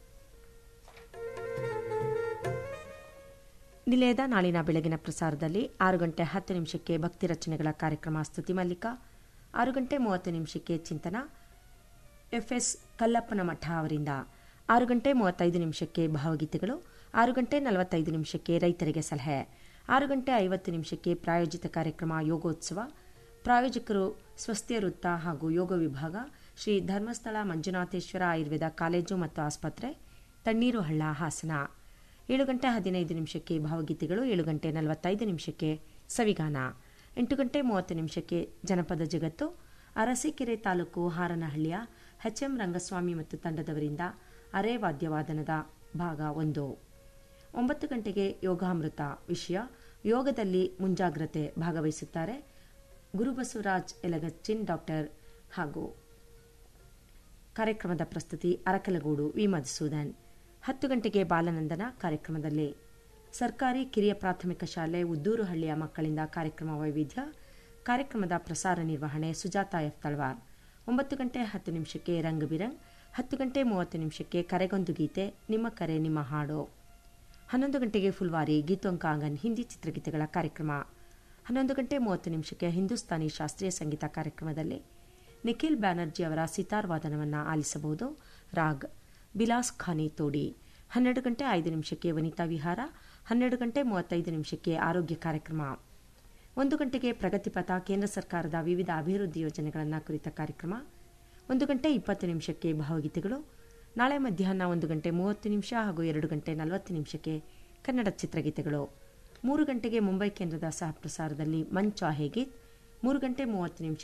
ನಿಲಯದ ನಾಳಿನ ಬೆಳಗಿನ ಪ್ರಸಾರದಲ್ಲಿ ಆರು ಗಂಟೆ ಹತ್ತು ನಿಮಿಷಕ್ಕೆ ಭಕ್ತಿ ರಚನೆಗಳ ಕಾರ್ಯಕ್ರಮ ಸ್ತುತಿ ಮಲ್ಲಿಕ ಆರು ಗಂಟೆ ಮೂವತ್ತು ನಿಮಿಷಕ್ಕೆ ಚಿಂತನ ಎಫ್ಎಸ್ ಕಲ್ಲಪ್ಪನ ಮಠ ಅವರಿಂದ ಆರು ಗಂಟೆ ಮೂವತ್ತೈದು ನಿಮಿಷಕ್ಕೆ ಭಾವಗೀತೆಗಳು ಆರು ಗಂಟೆ ನಲವತ್ತೈದು ನಿಮಿಷಕ್ಕೆ ರೈತರಿಗೆ ಸಲಹೆ ಆರು ಗಂಟೆ ಐವತ್ತು ನಿಮಿಷಕ್ಕೆ ಪ್ರಾಯೋಜಿತ ಕಾರ್ಯಕ್ರಮ ಯೋಗೋತ್ಸವ ಪ್ರಾಯೋಜಕರು ಸ್ವಸ್ಥ್ಯ ವೃತ್ತ ಹಾಗೂ ಯೋಗ ವಿಭಾಗ ಶ್ರೀ ಧರ್ಮಸ್ಥಳ ಮಂಜುನಾಥೇಶ್ವರ ಆಯುರ್ವೇದ ಕಾಲೇಜು ಮತ್ತು ಆಸ್ಪತ್ರೆ ತಣ್ಣೀರು ಹಳ್ಳ ಹಾಸನ ಏಳು ಗಂಟೆ ಹದಿನೈದು ನಿಮಿಷಕ್ಕೆ ಭಾವಗೀತೆಗಳು ಏಳು ಗಂಟೆ ನಲವತ್ತೈದು ನಿಮಿಷಕ್ಕೆ ಸವಿಗಾನ ಎಂಟು ಗಂಟೆ ಮೂವತ್ತು ನಿಮಿಷಕ್ಕೆ ಜನಪದ ಜಗತ್ತು ಅರಸೀಕೆರೆ ತಾಲೂಕು ಹಾರನಹಳ್ಳಿಯ ಎಚ್ಎಂ ರಂಗಸ್ವಾಮಿ ಮತ್ತು ತಂಡದವರಿಂದ ಅರೆ ವಾದ್ಯವಾದನದ ಭಾಗ ಒಂದು ಒಂಬತ್ತು ಗಂಟೆಗೆ ಯೋಗಾಮೃತ ವಿಷಯ ಯೋಗದಲ್ಲಿ ಮುಂಜಾಗ್ರತೆ ಭಾಗವಹಿಸುತ್ತಾರೆ ಗುರುಬಸವರಾಜ್ ಯಲಗಚ್ಚಿನ್ ಡಾಕ್ಟರ್ ಹಾಗೂ ಕಾರ್ಯಕ್ರಮದ ಪ್ರಸ್ತುತಿ ಅರಕಲಗೂಡು ವಿ ಮಧುಸೂದನ್ ಹತ್ತು ಗಂಟೆಗೆ ಬಾಲನಂದನ ಕಾರ್ಯಕ್ರಮದಲ್ಲಿ ಸರ್ಕಾರಿ ಕಿರಿಯ ಪ್ರಾಥಮಿಕ ಶಾಲೆ ಉದ್ದೂರು ಹಳ್ಳಿಯ ಮಕ್ಕಳಿಂದ ಕಾರ್ಯಕ್ರಮ ವೈವಿಧ್ಯ ಕಾರ್ಯಕ್ರಮದ ಪ್ರಸಾರ ನಿರ್ವಹಣೆ ಸುಜಾತ ಎಫ್ ತಳವಾರ್ ಒಂಬತ್ತು ಗಂಟೆ ಹತ್ತು ನಿಮಿಷಕ್ಕೆ ರಂಗ್ ಬಿರಂಗ್ ಹತ್ತು ಗಂಟೆ ಮೂವತ್ತು ನಿಮಿಷಕ್ಕೆ ಕರೆಗೊಂದು ಗೀತೆ ನಿಮ್ಮ ಕರೆ ನಿಮ್ಮ ಹಾಡು ಹನ್ನೊಂದು ಗಂಟೆಗೆ ಫುಲ್ವಾರಿ ಗೀತೋಂಕಾಂಗನ್ ಹಿಂದಿ ಚಿತ್ರಗೀತೆಗಳ ಕಾರ್ಯಕ್ರಮ ಹನ್ನೊಂದು ಗಂಟೆ ಮೂವತ್ತು ನಿಮಿಷಕ್ಕೆ ಹಿಂದೂಸ್ತಾನಿ ಶಾಸ್ತ್ರೀಯ ಸಂಗೀತ ಕಾರ್ಯಕ್ರಮದಲ್ಲಿ ನಿಖಿಲ್ ಬ್ಯಾನರ್ಜಿ ಅವರ ಸಿತಾರ್ ವಾದನವನ್ನು ಆಲಿಸಬಹುದು ರಾಗ್ ಬಿಲಾಸ್ ಖಾನಿ ತೋಡಿ ಹನ್ನೆರಡು ಗಂಟೆ ಐದು ನಿಮಿಷಕ್ಕೆ ವನಿತಾ ವಿಹಾರ ಹನ್ನೆರಡು ಗಂಟೆ ಮೂವತ್ತೈದು ನಿಮಿಷಕ್ಕೆ ಆರೋಗ್ಯ ಕಾರ್ಯಕ್ರಮ ಒಂದು ಗಂಟೆಗೆ ಪ್ರಗತಿಪಥ ಕೇಂದ್ರ ಸರ್ಕಾರದ ವಿವಿಧ ಅಭಿವೃದ್ಧಿ ಯೋಜನೆಗಳನ್ನು ಕುರಿತ ಕಾರ್ಯಕ್ರಮ ಒಂದು ಗಂಟೆ ಇಪ್ಪತ್ತು ನಿಮಿಷಕ್ಕೆ ಭಾವಗೀತೆಗಳು ನಾಳೆ ಮಧ್ಯಾಹ್ನ ಒಂದು ಗಂಟೆ ಮೂವತ್ತು ನಿಮಿಷ ಹಾಗೂ ಎರಡು ಗಂಟೆ ನಲವತ್ತು ನಿಮಿಷಕ್ಕೆ ಕನ್ನಡ ಚಿತ್ರಗೀತೆಗಳು ಮೂರು ಗಂಟೆಗೆ ಮುಂಬೈ ಕೇಂದ್ರದ ಸಹ ಪ್ರಸಾರದಲ್ಲಿ ಮಂಚಾ ಹೇಗೀತ್ ಮೂರು ಗಂಟೆ ಮೂವತ್ತು ನಿಮಿಷ